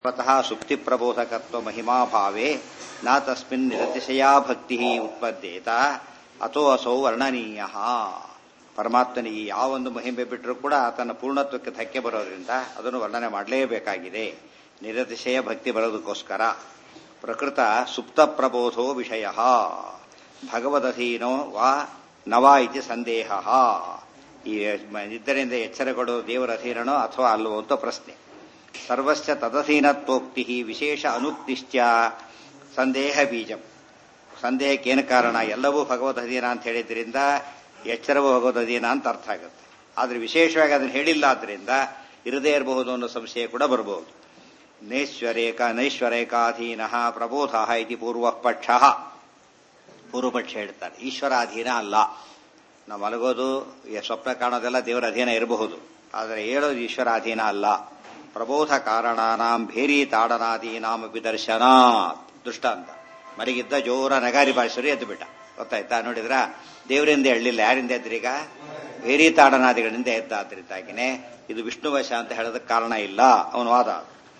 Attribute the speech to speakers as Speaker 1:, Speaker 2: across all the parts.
Speaker 1: ಸ್ವತಃ ಸುಪ್ತಿಪ್ರಬೋಧಕತ್ವ ಮಹಿಮಾಭಾವೇ ನ ತಸ್ಮಿನ್ ನಿರತಿಶಯಾ ಭಕ್ತಿ ಉತ್ಪದ್ಯೇತ ಅಥೋ ಅಸೌ ವರ್ಣನೀಯ ಪರಮಾತ್ಮನಿಗೆ ಯಾವೊಂದು ಮಹಿಮೆ ಬಿಟ್ಟರೂ ಕೂಡ ಆತನ ಪೂರ್ಣತ್ವಕ್ಕೆ ಧಕ್ಕೆ ಬರೋದ್ರಿಂದ ಅದನ್ನು ವರ್ಣನೆ ಮಾಡಲೇಬೇಕಾಗಿದೆ ನಿರತಿಶಯ ಭಕ್ತಿ ಬರೋದಕ್ಕೋಸ್ಕರ ಪ್ರಕೃತ ಸುಪ್ತ ಪ್ರಬೋಧೋ ವಿಷಯ ಭಗವದಧೀನೋ ವಾ ನವಾ ಇತಿ ಸಂದೇಹ ಈ ನಿದ್ದರಿಂದ ಎಚ್ಚರಗೊಳ್ಳೋ ದೇವರ ಅಧೀನನೋ ಅಥವಾ ಅಲ್ಲವೋ ಅಂತ ಪ್ರಶ್ನೆ ಸರ್ವಸ್ಯ ತದಧೀನತ್ವೋಕ್ತಿ ವಿಶೇಷ ಅನುಕ್ತಿಶ್ಚ ಸಂದೇಹ ಬೀಜಂ ಸಂದೇಹಕ್ಕೇನು ಕಾರಣ ಎಲ್ಲವೂ ಭಗವದ್ ಅಧೀನ ಅಂತ ಹೇಳಿದ್ರಿಂದ ಎಚ್ಚರವೂ ಭಗವದ್ ಅಧೀನ ಅಂತ ಅರ್ಥ ಆಗುತ್ತೆ ಆದ್ರೆ ವಿಶೇಷವಾಗಿ ಅದನ್ನು ಹೇಳಿಲ್ಲ ಆದ್ರಿಂದ ಇರದೇ ಇರಬಹುದು ಅನ್ನೋ ಸಂಶಯ ಕೂಡ ಬರಬಹುದು ನೈಶ್ವರೇಕ ನೈಶ್ವರೇಕಾಧೀನ ಪ್ರಬೋಧ ಇತಿ ಪೂರ್ವ ಪಕ್ಷ ಪೂರ್ವಪಕ್ಷ ಹೇಳ್ತಾರೆ ಈಶ್ವರಾಧೀನ ಅಲ್ಲ ನಾವು ಮಲಗೋದು ಸ್ವಪ್ನ ಕಾಣೋದೆಲ್ಲ ದೇವರ ಅಧೀನ ಇರಬಹುದು ಆದರೆ ಹೇಳೋದು ಈಶ್ವರಾಧೀನ ಅಲ್ಲ ಪ್ರಬೋಧ ಕಾರಣಾನಾಂ ಭೇರಿ ತಾಡನಾದೀನಾಮಪಿ ದರ್ಶನಾತ್ ದೃಷ್ಟಾಂತ ಮರಿಗಿದ್ದ ಜೋರ ನಗಾರಿ ಬಾಯಿಸರು ಎದ್ದು ಬಿಟ್ಟ ಗೊತ್ತಾಯ್ತಾ ನೋಡಿದ್ರ ದೇವರಿಂದ ಹೇಳಲಿಲ್ಲ ಯಾರಿಂದ ಎದ್ರೀಗ ಭೇರಿ ತಾಡನಾದಿಗಳಿಂದ ಎದ್ದ ಆದ್ರಿಂದಾಗಿನೇ ಇದು ವಿಷ್ಣುವಶ ಅಂತ ಹೇಳೋದಕ್ಕೆ ಕಾರಣ ಇಲ್ಲ ಅವನು ವಾದ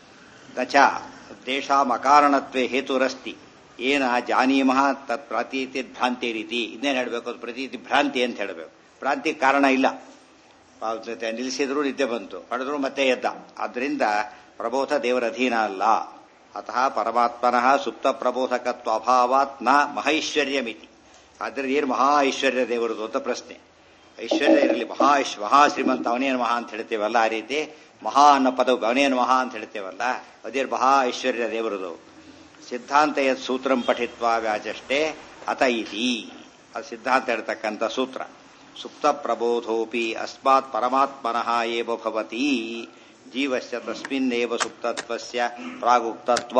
Speaker 1: ದಚ ದೇಶಾಂ ಅಕಾರಣತ್ವೇ ಹೇತುರಸ್ತಿ ಏನ ಜಾನೀಮಃ ತತ್ ಪ್ರತೀತಿ ಭ್ರಾಂತಿ ರೀತಿ ಇನ್ನೇನು ಹೇಳಬೇಕು ಅದು ಪ್ರತೀತಿ ಭ್ರಾಂತಿ ಅಂತ ಹೇಳಬೇಕು ಭ್ರಾಂತಿ ಕಾರಣ ಇಲ್ಲ ನಿಲ್ಲಿಸಿದ್ರು ನಿದ್ದೆ ಬಂತು ಹೊಡೆದ್ರು ಮತ್ತೆ ಎದ್ದ ಆದ್ರಿಂದ ಪ್ರಬೋಧ ದೇವರ ಅಧೀನ ಅಲ್ಲ ಅತಃ ಪರಮಾತ್ಮನಃ ಸುಪ್ತ ಪ್ರಬೋಧಕತ್ವ ಅಭಾವಾತ್ ನ ಮಹೈಶ್ವರ್ಯಮಿತಿ ಆದ್ರಿಂದ ಏನು ಮಹಾ ಐಶ್ವರ್ಯ ದೇವರದು ಅಂತ ಪ್ರಶ್ನೆ ಐಶ್ವರ್ಯ ಇರಲಿ ಮಹಾ ಮಹಾ ಶ್ರೀಮಂತ ಅವನೇನು ಮಹಾ ಅಂತ ಹೇಳ್ತೇವಲ್ಲ ಆ ರೀತಿ ಮಹಾ ಅನ್ನೋ ಪದವು ಅವನೇನು ಮಹಾ ಅಂತ ಹೇಳ್ತೇವಲ್ಲ ಅದೇ ಮಹಾ ಐಶ್ವರ್ಯ ದೇವರದು ಸಿದ್ಧಾಂತ ಯತ್ ಸೂತ್ರಂ ಪಠಿತ್ವ ವ್ಯಾಚಷ್ಟೇ ಅತ ಇತಿ ಅದು ಸಿದ್ಧಾಂತ ಹೇಳ್ತಕ್ಕಂಥ ಸೂತ್ರ ಸುಪ್ತ ಪ್ರಬೋಧೋಪಿ ಅಸ್ಮಾತ್ ಪರಮಾತ್ಮನಃ ಏವ ಭವತಿ ಜೀವಸ್ಯ ತಸ್ಮಿನ್ನೇವ ಸುಪ್ತತ್ವಸ್ಯ ಪ್ರಾಗುಕ್ತತ್ವ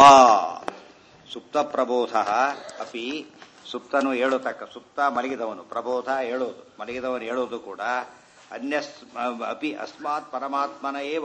Speaker 1: ಸುಪ್ತ ಪ್ರಬೋಧ ಅಪಿ ಸುಪ್ತನು ಹೇಳುತ್ತಕ್ಕ ಸುಪ್ತ ಮಲಗಿದವನು ಪ್ರಬೋಧ ಹೇಳೋದು ಮಲಗಿದವನು ಹೇಳೋದು ಕೂಡ ಅನ್ಯ ಅಪಿ ಅಸ್ಮಾತ್ ಪರಮಾತ್ಮನ ಏವ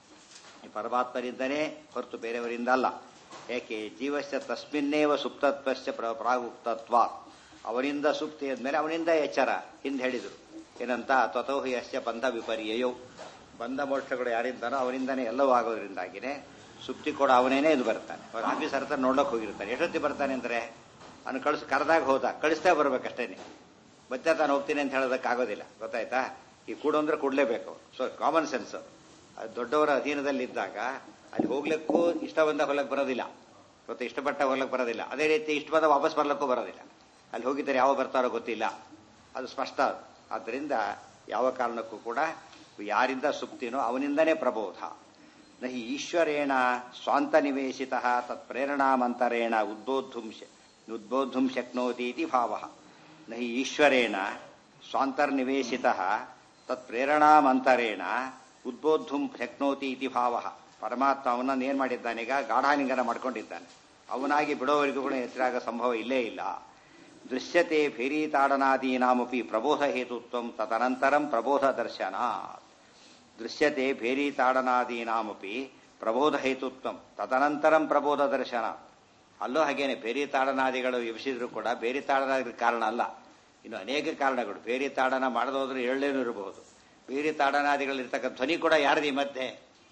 Speaker 1: ಪರಮಾತ್ಮರಿಂದನೇ ಹೊರತು ಬೇರೆಯವರಿಂದ ಅಲ್ಲ ಏಕೆ ಜೀವಸ್ಯ ತಸ್ಮಿನ್ನೇವ ಸುಪ್ತತ್ವಸ್ಯ ಪ್ರಾಗುಕ್ತತ್ವ ಅವನಿಂದ ಸುಪ್ತಿ ಆದ್ಮೇಲೆ ಅವನಿಂದ ಎಚ್ಚರ ಹಿಂದೆ ಹೇಳಿದರು ಏನಂತ ತಥೋಹಿ ಅಸ್ಯ ಬಂಧ ವಿಪರ್ಯಯೋ ಬಂಧ ಮೋಕ್ಷಗಳು ಯಾರಿಂದನೋ ಅವನಿಂದನೇ ಎಲ್ಲವೂ ಆಗೋದ್ರಿಂದಾಗಿನೇ ಸುಪ್ತಿ ಕೂಡ ಅವನೇನೇ ಇದು ಬರ್ತಾನೆ ಅವ್ರ ಆಫೀಸರ್ ಹತ್ರ ನೋಡಕ್ ಹೋಗಿರ್ತಾನೆ ಎಷ್ಟೊತ್ತಿ ಬರ್ತಾನೆ ಅಂದ್ರೆ ಅವನು ಕಳಿಸ್ ಕರೆದಾಗ ಹೋದ ಕಳಿಸ್ತಾ ಬರ್ಬೇಕಷ್ಟೇನೆ ಮತ್ತೆ ತಾನು ಹೋಗ್ತೀನಿ ಅಂತ ಹೇಳೋದಕ್ಕಾಗೋದಿಲ್ಲ ಗೊತ್ತಾಯ್ತಾ ಈ ಕೂಡು ಅಂದ್ರೆ ಕೊಡ್ಲೇಬೇಕು ಸೊ ಕಾಮನ್ ಸೆನ್ಸ್ ದೊಡ್ಡವರ ಅಧೀನದಲ್ಲಿದ್ದಾಗ ಅಲ್ಲಿ ಹೋಗ್ಲಿಕ್ಕೂ ಇಷ್ಟ ಬಂದ ಹೊಲಕ್ಕೆ ಬರೋದಿಲ್ಲ ಗೊತ್ತಾ ಇಷ್ಟಪಟ್ಟ ಹೊಲಕ್ಕೆ ಬರೋದಿಲ್ಲ ಅದೇ ರೀತಿ ಇಷ್ಟ ಬಂದ ವಾಪಸ್ ಬರ್ಲಿಕ್ಕೂ ಬರೋದಿಲ್ಲ ಅಲ್ಲಿ ಹೋಗಿದ್ದಾರೆ ಯಾವ ಬರ್ತಾರೋ ಗೊತ್ತಿಲ್ಲ ಅದು ಸ್ಪಷ್ಟ ಆದ್ದರಿಂದ ಯಾವ ಕಾರಣಕ್ಕೂ ಕೂಡ ಯಾರಿಂದ ಸುಪ್ತಿನೋ ಅವನಿಂದನೇ ಪ್ರಬೋಧ ನಹಿ ಈಶ್ವರೇಣ ಸ್ವಾಂತ ನಿವೇಶಿತ ತತ್ ಪ್ರೇರಣಾಮಂತರೇಣ ಉದ್ಬೋಧುಂ ಉದ್ಬೋಧುಂ ಶಕ್ನೋತಿ ಇತಿ ಭಾವ ನಹಿ ಈಶ್ವರೇಣ ಸ್ವಾಂತರ್ನಿವೇಶಿತ ತತ್ ಪ್ರೇರಣಾಮಂತರೇಣ ಉದ್ಬೋಧುಂ ಶಕ್ನೋತಿ ಇತಿ ಭಾವ ಪರಮಾತ್ಮ ಅವನನ್ನು ಏನ್ ಮಾಡಿದ್ದಾನೆ ಈಗ ಗಾಢಾಲಿಂಗನ ಮಾಡ್ಕೊಂಡಿದ್ದಾನೆ ಅವನಾಗಿ ಬಿಡೋವರೆಗೂ ಕೂಡ ಎದುರಾಗ ಸಂಭವ ಇಲ್ಲೇ ಇಲ್ಲ ದೃಶ್ಯತೆ ಭೇರೀತಾಡನಾದೀನಾಮಪಿ ಪ್ರಬೋಧ ಹೇತುತ್ವ ತದನಂತರಂ ಪ್ರಬೋಧ ದರ್ಶನ ದೃಶ್ಯತೆ ಭೇರೀತಾಡನಾದೀನಾಮಪಿ ಪ್ರಬೋಧ ಹೇತುತ್ವ ತದನಂತರಂ ಪ್ರಬೋಧ ದರ್ಶನ ಅಲ್ಲೂ ಹಾಗೇನೆ ಭೇರಿತಾಡನಾದಿಗಳು ಎಬ್ಸಿದ್ರು ಕೂಡ ಭೇರಿತಾಡನಾದಿ ಕಾರಣ ಅಲ್ಲ ಇನ್ನು ಅನೇಕ ಕಾರಣಗಳು ಭೇರಿತಾಡನ ಮಾಡದೋದ್ರೆ ಎಳ್ಳೇನು ಇರಬಹುದು ಭೇರಿತಾಡನಾದಿಗಳಿರ್ತಕ್ಕ ಧ್ವನಿ ಕೂಡ ಯಾರದಿ ಮಧ್ಯೆ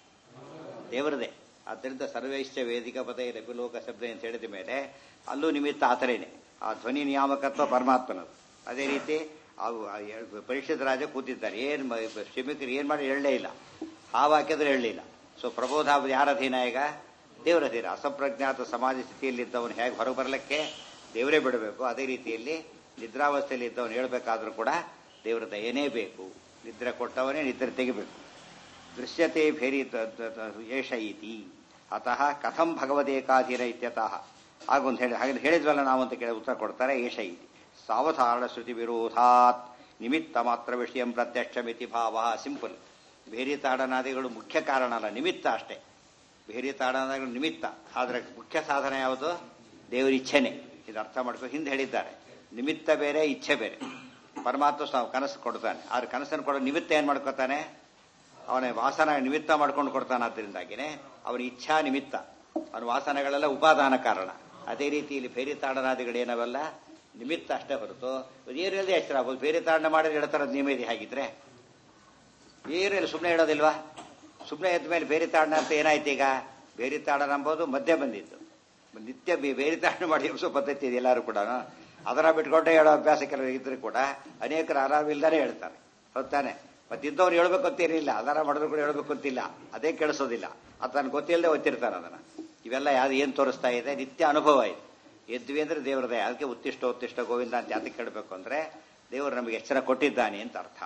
Speaker 1: ದೇವರದೇ ಆದ್ದರಿಂದ ಸರ್ವೈಶ್ಚ ವೇದಿಕ ಪದ ರಪಿಲೋಕ ಶಬ್ದ ಅಂತ ಹೇಳಿದ ಮೇಲೆ ಅಲ್ಲೂ ನಿಮಿತ್ತ ಆತರೇನೆ ಆ ಧ್ವನಿ ನಿಯಾಮಕತ್ವ ಪರಮಾತ್ಮನದು ಅದೇ ರೀತಿ ಅವು ಪರಿಷತ್ ರಾಜ ಕೂತಿದ್ದಾರೆ ಏನ್ ಶ್ರಮಿಕರು ಏನ್ ಮಾಡಿ ಹೇಳಲೇ ಇಲ್ಲ ಹಾವು ಹಾಕಿದ್ರೆ ಹೇಳಲಿಲ್ಲ ಸೊ ಪ್ರಬೋಧ ಯಾರ ಅಧೀನ ಈಗ ದೇವರ ಅಧೀನ ಅಸಂಪ್ರಜ್ಞಾತ ಸಮಾಜ ಸ್ಥಿತಿಯಲ್ಲಿದ್ದವನು ಹೇಗೆ ಹೊರಗೆ ಬರಲಿಕ್ಕೆ ದೇವರೇ ಬಿಡಬೇಕು ಅದೇ ರೀತಿಯಲ್ಲಿ ನಿದ್ರಾವಸ್ಥೆಯಲ್ಲಿ ಇದ್ದವನು ಹೇಳಬೇಕಾದ್ರೂ ಕೂಡ ದೇವರ ದಯನೇ ಬೇಕು ನಿದ್ರೆ ಕೊಟ್ಟವನೇ ನಿದ್ರೆ ತೆಗಿಬೇಕು ದೃಶ್ಯತೆ ಭೇರಿ ಏಷ ಇತಿ ಅತಃ ಕಥಂ ಭಗವದೇಕಾಧೀನ ಇತ್ಯತಃ ಹಾಗೊಂದು ಹೇಳಿ ಹಾಗೆ ಹೇಳಿದ್ವಲ್ಲ ನಾವು ಅಂತ ಕೇಳಿ ಉತ್ತರ ಕೊಡ್ತಾರೆ ಏಷ ಇತಿ ಸಾವಧಾರಣ ಶ್ರುತಿ ವಿರೋಧಾತ್ ನಿಮಿತ್ತ ಮಾತ್ರ ವಿಷಯ ಪ್ರತ್ಯಕ್ಷಮಿತಿ ಭಾವ ಸಿಂಪಲ್ ಬೇರೆ ತಾಡನಾದಿಗಳು ಮುಖ್ಯ ಕಾರಣ ಅಲ್ಲ ನಿಮಿತ್ತ ಅಷ್ಟೇ ಬೇರೆ ತಾಡನಾದಿಗಳು ನಿಮಿತ್ತ ಆದ್ರೆ ಮುಖ್ಯ ಸಾಧನ ಯಾವುದು ದೇವರ ಇಚ್ಛೆನೆ ಇದು ಅರ್ಥ ಮಾಡ್ಕೊ ಹಿಂದೆ ಹೇಳಿದ್ದಾರೆ ನಿಮಿತ್ತ ಬೇರೆ ಇಚ್ಛೆ ಬೇರೆ ಪರಮಾತ್ಮ ಕನಸು ಕೊಡ್ತಾನೆ ಆದ್ರೆ ಕನಸನ್ನು ಕೊಡೋ ನಿಮಿತ್ತ ಏನ್ ಮಾಡ್ಕೋತಾನೆ ಅವನ ವಾಸನ ನಿಮಿತ್ತ ಮಾಡ್ಕೊಂಡು ಕೊಡ್ತಾನೆ ಆದ್ದರಿಂದಾಗಿನೇ ಅವನ ಇಚ್ಛಾ ನಿಮಿತ್ತ ಅವನ ವಾಸನೆಗಳೆಲ್ಲ ಉಪಾದಾನ ಕಾರಣ ಅದೇ ರೀತಿ ಇಲ್ಲಿ ಬೇರೆ ತಾಡನಾದಿಗಳು ಏನವೆಲ್ಲ ನಿಮಿತ್ತ ಅಷ್ಟೇ ಹೊರತು ಏನು ಇಲ್ಲದೆ ಎಚ್ಚರ ಆಗ್ಬೋದು ಬೇರೆ ತಾಂಡ ಮಾಡಿದ್ರೆ ಹೇಳ್ತಾರದು ನಿಯಮ ಇದೆ ಹಾಗಿದ್ರೆ ಏನಿಲ್ಲ ಸುಮ್ಮನೆ ಹೇಳೋದಿಲ್ವಾ ಸುಮ್ಮನೆ ಎದ್ದ ಮೇಲೆ ಬೇರೆ ತಾಂಡ ಅಂತ ಏನಾಯ್ತು ಈಗ ಬೇರೆ ತಾಡ ನಂಬೋದು ಮಧ್ಯೆ ಬಂದಿತ್ತು ನಿತ್ಯ ಬೇ- ಬೇರೆ ತಾಡ ಮಾಡಿ ಎಬ್ಸೋ ಪದ್ಧತಿ ಇದೆ ಎಲ್ಲರೂ ಕೂಡ ಅದರ ಬಿಟ್ಕೊಂಡೆ ಹೇಳೋ ಅಭ್ಯಾಸ ಕೆಲವರು ಇದ್ರು ಕೂಡ ಅನೇಕರು ಆರಾಮಿಲ್ದಾನೆ ಹೇಳ್ತಾರೆ ಹೊತ್ತಾನೆ ಮತ್ತೆ ಇದ್ದವ್ರು ಹೇಳ್ಬೇಕು ಅಂತಿರಲಿಲ್ಲ ಅದಾರ ಮಾಡಿದ್ರು ಕೂಡ ಹೇಳ್ಬೇಕು ಅಂತಿಲ್ಲ ಅದೇ ಕೇಳಿಸೋದಿಲ್ಲ ಅದು ತನಗೆ ಗೊತ್ತಿಲ್ಲದೆ ಓದ್ತಿರ್ತಾನೆ ಅದನ್ನ ಇವೆಲ್ಲ ಯಾವ್ದು ಏನ್ ತೋರಿಸ್ತಾ ಇದೆ ನಿತ್ಯ ಅನುಭವ ಇದೆ ಎದ್ವಿ ಅಂದ್ರೆ ದೇವರದೇ ಅದಕ್ಕೆ ಉತ್ತಿಷ್ಟ ಉತ್ತಿಷ್ಟ ಗೋವಿಂದ ಅಂತ ಯಾತಕ್ಕೆ ಕೇಳಬೇಕು ಅಂದ್ರೆ ದೇವರು ನಮಗೆ ಎಚ್ಚರ ಕೊಟ್ಟಿದ್ದಾನೆ ಅಂತ ಅರ್ಥ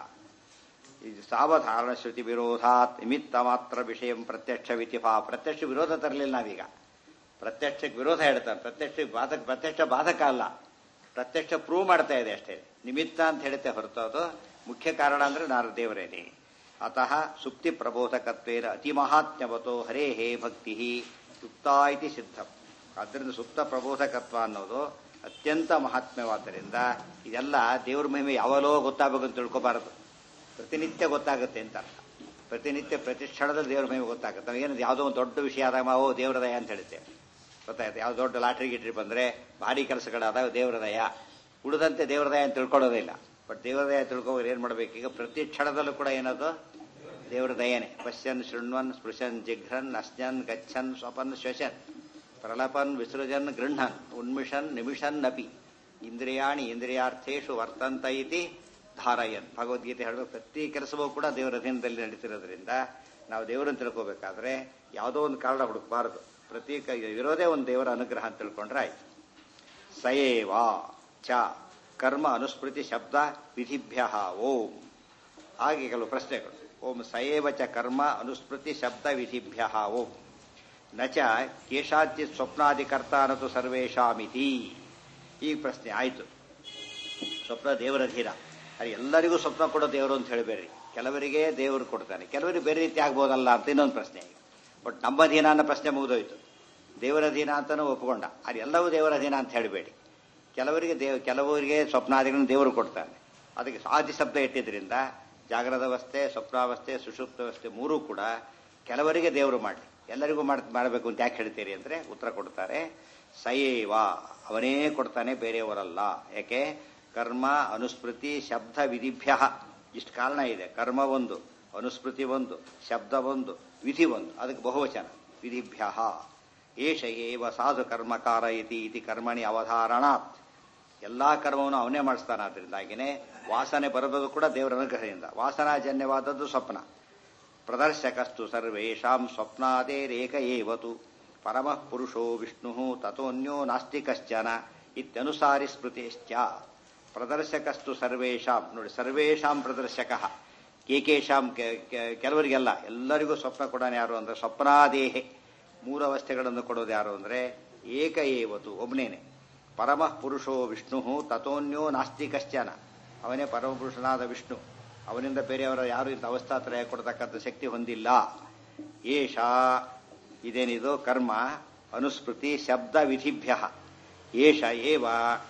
Speaker 1: ಇದು ಸಾವಧಾರಣ ಶ್ರುತಿ ವಿರೋಧಾತ್ ನಿಮಿತ್ತ ಮಾತ್ರ ವಿಷಯ ಪ್ರತ್ಯಕ್ಷ ವಿತಿಫಾ ಪ್ರತ್ಯಕ್ಷ ವಿರೋಧ ತರಲಿಲ್ಲ ನಾವೀಗ ಪ್ರತ್ಯಕ್ಷಕ್ಕೆ ವಿರೋಧ ಹೇಳ್ತಾರೆ ಪ್ರತ್ಯಕ್ಷ ಬಾಧಕ ಪ್ರತ್ಯಕ್ಷ ಬಾಧಕ ಅಲ್ಲ ಪ್ರತ್ಯಕ್ಷ ಪ್ರೂವ್ ಮಾಡ್ತಾ ಇದೆ ಅಷ್ಟೇ ನಿಮಿತ್ತ ಅಂತ ಹೇಳುತ್ತೆ ಹೊರತು ಅದು ಮುಖ್ಯ ಕಾರಣ ಅಂದ್ರೆ ನಾನು ದೇವರೇನೆ ಅತಃ ಸುಪ್ತಿ ಪ್ರಬೋಧಕತ್ವೇನ ಅತಿ ಮಹಾತ್ಮ್ಯವತೋ ಹರೇ ಹೇ ಭಕ್ತಿ ಯುಕ್ತ ಇತಿ ಸಿದ್ಧಂ ಆದ್ದರಿಂದ ಸುಪ್ತ ಪ್ರಬೋಧಕತ್ವ ಅನ್ನೋದು ಅತ್ಯಂತ ಮಹಾತ್ಮ್ಯವಾದ್ದರಿಂದ ಇದೆಲ್ಲ ದೇವ್ರ ಮಹಿಮೆ ಯಾವಾಗಲೋ ಗೊತ್ತಾಗಬೇಕು ಅಂತ ತಿಳ್ಕೊಬಾರದು ಪ್ರತಿನಿತ್ಯ ಗೊತ್ತಾಗುತ್ತೆ ಅಂತ ಅರ್ಥ ಪ್ರತಿನಿತ್ಯ ಪ್ರತಿ ಕ್ಷಣದಲ್ಲಿ ದೇವ್ರ ಮಹಿಮೆ ಗೊತ್ತಾಗುತ್ತೆ ನಾವೇನು ಯಾವುದೋ ಒಂದು ದೊಡ್ಡ ವಿಷಯ ಆದಾಗ ಓ ದೇವ್ರದಯ ಅಂತ ಹೇಳ್ತೇವೆ ಗೊತ್ತಾಯ್ತು ಯಾವ ದೊಡ್ಡ ಲಾಟ್ರಿ ಗಿಟ್ರಿ ಬಂದ್ರೆ ಭಾರಿ ಕೆಲಸಗಳಾದಾಗ ದೇವ್ರದಯ ಉಳಿದಂತೆ ದೇವ್ರದಯ ಅಂತ ತಿಳ್ಕೊಳ್ಳೋದಿಲ್ಲ ಬಟ್ ದೇವ್ರದಯ ತಿಳ್ಕೋದ್ರೆ ಏನ್ ಮಾಡ್ಬೇಕು ಈಗ ಪ್ರತಿ ಕ್ಷಣದಲ್ಲೂ ಕೂಡ ಏನದು ದೇವರ ದಯನೆ ಪಶ್ಯನ್ ಶೃಣ್ವನ್ ಸ್ಪೃಶನ್ ಜಿಘ್ರನ್ ಅಸ್ಜನ್ ಗಚ್ಚನ್ ಸ್ವಪನ್ ಶ್ವಶನ್ ಪ್ರಲಪನ್ ವಿಸೃಜನ್ ಗೃಹನ್ ಉನ್ಮಿಷನ್ ನಿಮಿಷನ್ ನಪಿ ಇಂದ್ರಿಯಾಣಿ ಇಂದ್ರಿಯಾರ್ಥೇಶು ವರ್ತಂತ ಇತಿ ಧಾರಯನ್ ಭಗವದ್ಗೀತೆ ಹೇಳುವ ಪ್ರತಿ ಕೆಲಸವೂ ಕೂಡ ದೇವರ ಅಧೀನದಲ್ಲಿ ನಡೀತಿರೋದ್ರಿಂದ ನಾವು ದೇವರನ್ನು ತಿಳ್ಕೋಬೇಕಾದ್ರೆ ಯಾವುದೋ ಒಂದು ಕಾರಣ ಹುಡುಕಬಾರದು ಪ್ರತಿ ಕ- ಇರೋದೇ ಒಂದು ದೇವರ ಅನುಗ್ರಹ ಅಂತ ತಿಳ್ಕೊಂಡ್ರೆ ಆಯ್ತು ಸಯೇವ ಚ ಕರ್ಮ ಅನುಸ್ಮೃತಿ ಶಬ್ದ ವಿಧಿಭ್ಯ ಓಂ ಹಾಗೆ ಕೆಲವು ಪ್ರಶ್ನೆಗಳು ಓಂ ಸಯೇವ ಚ ಕರ್ಮ ಅನುಸ್ಮೃತಿ ಶಬ್ದ ವಿಧಿಭ್ಯ ಓಂ ನ ಚ ಕೇಶಾಚಿತ್ ಸ್ವಪ್ನಾದಿಕರ್ತಾನತು ಸರ್ವೇಷಾಮಿತಿ ಈ ಪ್ರಶ್ನೆ ಆಯಿತು ಸ್ವಪ್ನ ದೇವರ ಧೀರ ಅದು ಎಲ್ಲರಿಗೂ ಸ್ವಪ್ನ ಕೊಡೋ ದೇವರು ಅಂತ ಹೇಳಬೇಡಿ ಕೆಲವರಿಗೆ ದೇವರು ಕೊಡ್ತಾನೆ ಕೆಲವರಿಗೆ ಬೇರೆ ರೀತಿ ಆಗ್ಬೋದಲ್ಲ ಅಂತ ಇನ್ನೊಂದು ಪ್ರಶ್ನೆ ಬಟ್ ನಮ್ಮ ಅಧೀನ ಅನ್ನೋ ಪ್ರಶ್ನೆ ಮುಗಿದೋಯ್ತು ದೇವರ ಅಧೀನ ಅಂತಾನೂ ಒಪ್ಪಿಕೊಂಡ ಅದು ಎಲ್ಲವೂ ದೇವರ ಅಧೀನ ಅಂತ ಹೇಳಬೇಡಿ ಕೆಲವರಿಗೆ ದೇವ ಕೆಲವರಿಗೆ ಸ್ವಪ್ನಾದಿಗಳನ್ನು ದೇವರು ಕೊಡ್ತಾನೆ ಅದಕ್ಕೆ ಆದಿ ಶಬ್ದ ಇಟ್ಟಿದ್ರಿಂದ ಜಾಗ್ರದ ಅವಸ್ಥೆ ಸ್ವಪ್ನಾವಸ್ಥೆ ಸುಷುಪ್ತ ಅವಸ್ಥೆ ಮೂರೂ ಕೂಡ ಕೆಲವರಿಗೆ ದೇವರು ಮಾಡಲಿ ಎಲ್ಲರಿಗೂ ಮಾಡ್ ಮಾಡಬೇಕು ಅಂತ ಯಾಕೆ ಹೇಳ್ತೀರಿ ಅಂದ್ರೆ ಉತ್ತರ ಕೊಡ್ತಾರೆ ಸಯೇವ ಅವನೇ ಕೊಡ್ತಾನೆ ಬೇರೆಯವರಲ್ಲ ಯಾಕೆ ಕರ್ಮ ಅನುಸ್ಮೃತಿ ಶಬ್ದ ವಿಧಿಭ್ಯ ಇಷ್ಟು ಕಾರಣ ಇದೆ ಕರ್ಮ ಒಂದು ಅನುಸ್ಮೃತಿ ಒಂದು ಶಬ್ದ ಒಂದು ವಿಧಿ ಒಂದು ಅದಕ್ಕೆ ಬಹುವಚನ ವಿಧಿಭ್ಯ ಏಷ ಏವ ಸಾಧು ಕರ್ಮಕಾರ ಇತಿ ಇತಿ ಕರ್ಮಣಿ ಅವಧಾರಣಾತ್ ಎಲ್ಲಾ ಕರ್ಮವನ್ನು ಅವನೇ ಮಾಡಿಸ್ತಾನೆ ಆದ್ರಿಂದಾಗಿನೇ ವಾಸನೆ ಬರೋದು ಕೂಡ ದೇವರ ಅನುಗ್ರಹದಿಂದ ವಾಸನಾಜನ್ಯವಾದದ್ದು ಸ್ವಪ್ನ ಪ್ರದರ್ಶಕಸ್ತು ಸರ್ವೇಷಾಂ ಸ್ವಪ್ನಾದೇರೇಕ ಏವತು ಪರಮಃ ಪುರುಷೋ ವಿಷ್ಣು ತಥೋನ್ಯೋ ನಾಸ್ತಿ ಕಶ್ಚನ ಇತ್ಯನುಸಾರಿ ಸ್ಮೃತಿಶ್ಚ ಪ್ರದರ್ಶಕಸ್ತು ಸರ್ವೇಷಾಂ ನೋಡಿ ಸರ್ವೇಷಾಂ ಪ್ರದರ್ಶಕ ಕೇಕೇಶಾಂ ಕೆ- ಕೆ- ಕೆಲವರಿಗೆಲ್ಲ ಎಲ್ಲರಿಗೂ ಸ್ವಪ್ನ ಕೊಡೋನು ಯಾರು ಅಂದ್ರೆ ಸ್ವಪ್ನಾದೇಹೆ ಮೂರು ಅವಸ್ಥೆಗಳನ್ನು ಕೊಡೋದು ಯಾರು ಅಂದ್ರೆ ಏಕ ಏವತು ಒಬ್ಬನೇನೆ ಪರಮಃ ಪುರುಷೋ ವಿಷ್ಣು ತಥೋನ್ಯೋ ನಾಸ್ತಿ ಕಶ್ಚನ ಅವನೇ ಪರಮಪುರುಷನಾದ ವಿಷ್ಣು ಅವನಿಂದ ಬೇರೆಯವರ ಯಾರು ಇಂಥ ಅವಸ್ಥಾತ್ರಯ ಕೊಡತಕ್ಕಂಥ ಶಕ್ತಿ ಹೊಂದಿಲ್ಲ ಏಷ ಇದೇನಿದು ಕರ್ಮ ಅನುಸ್ಮೃತಿ ಶಬ್ದ ವಿಧಿಭ್ಯ ಏಷ ಏವ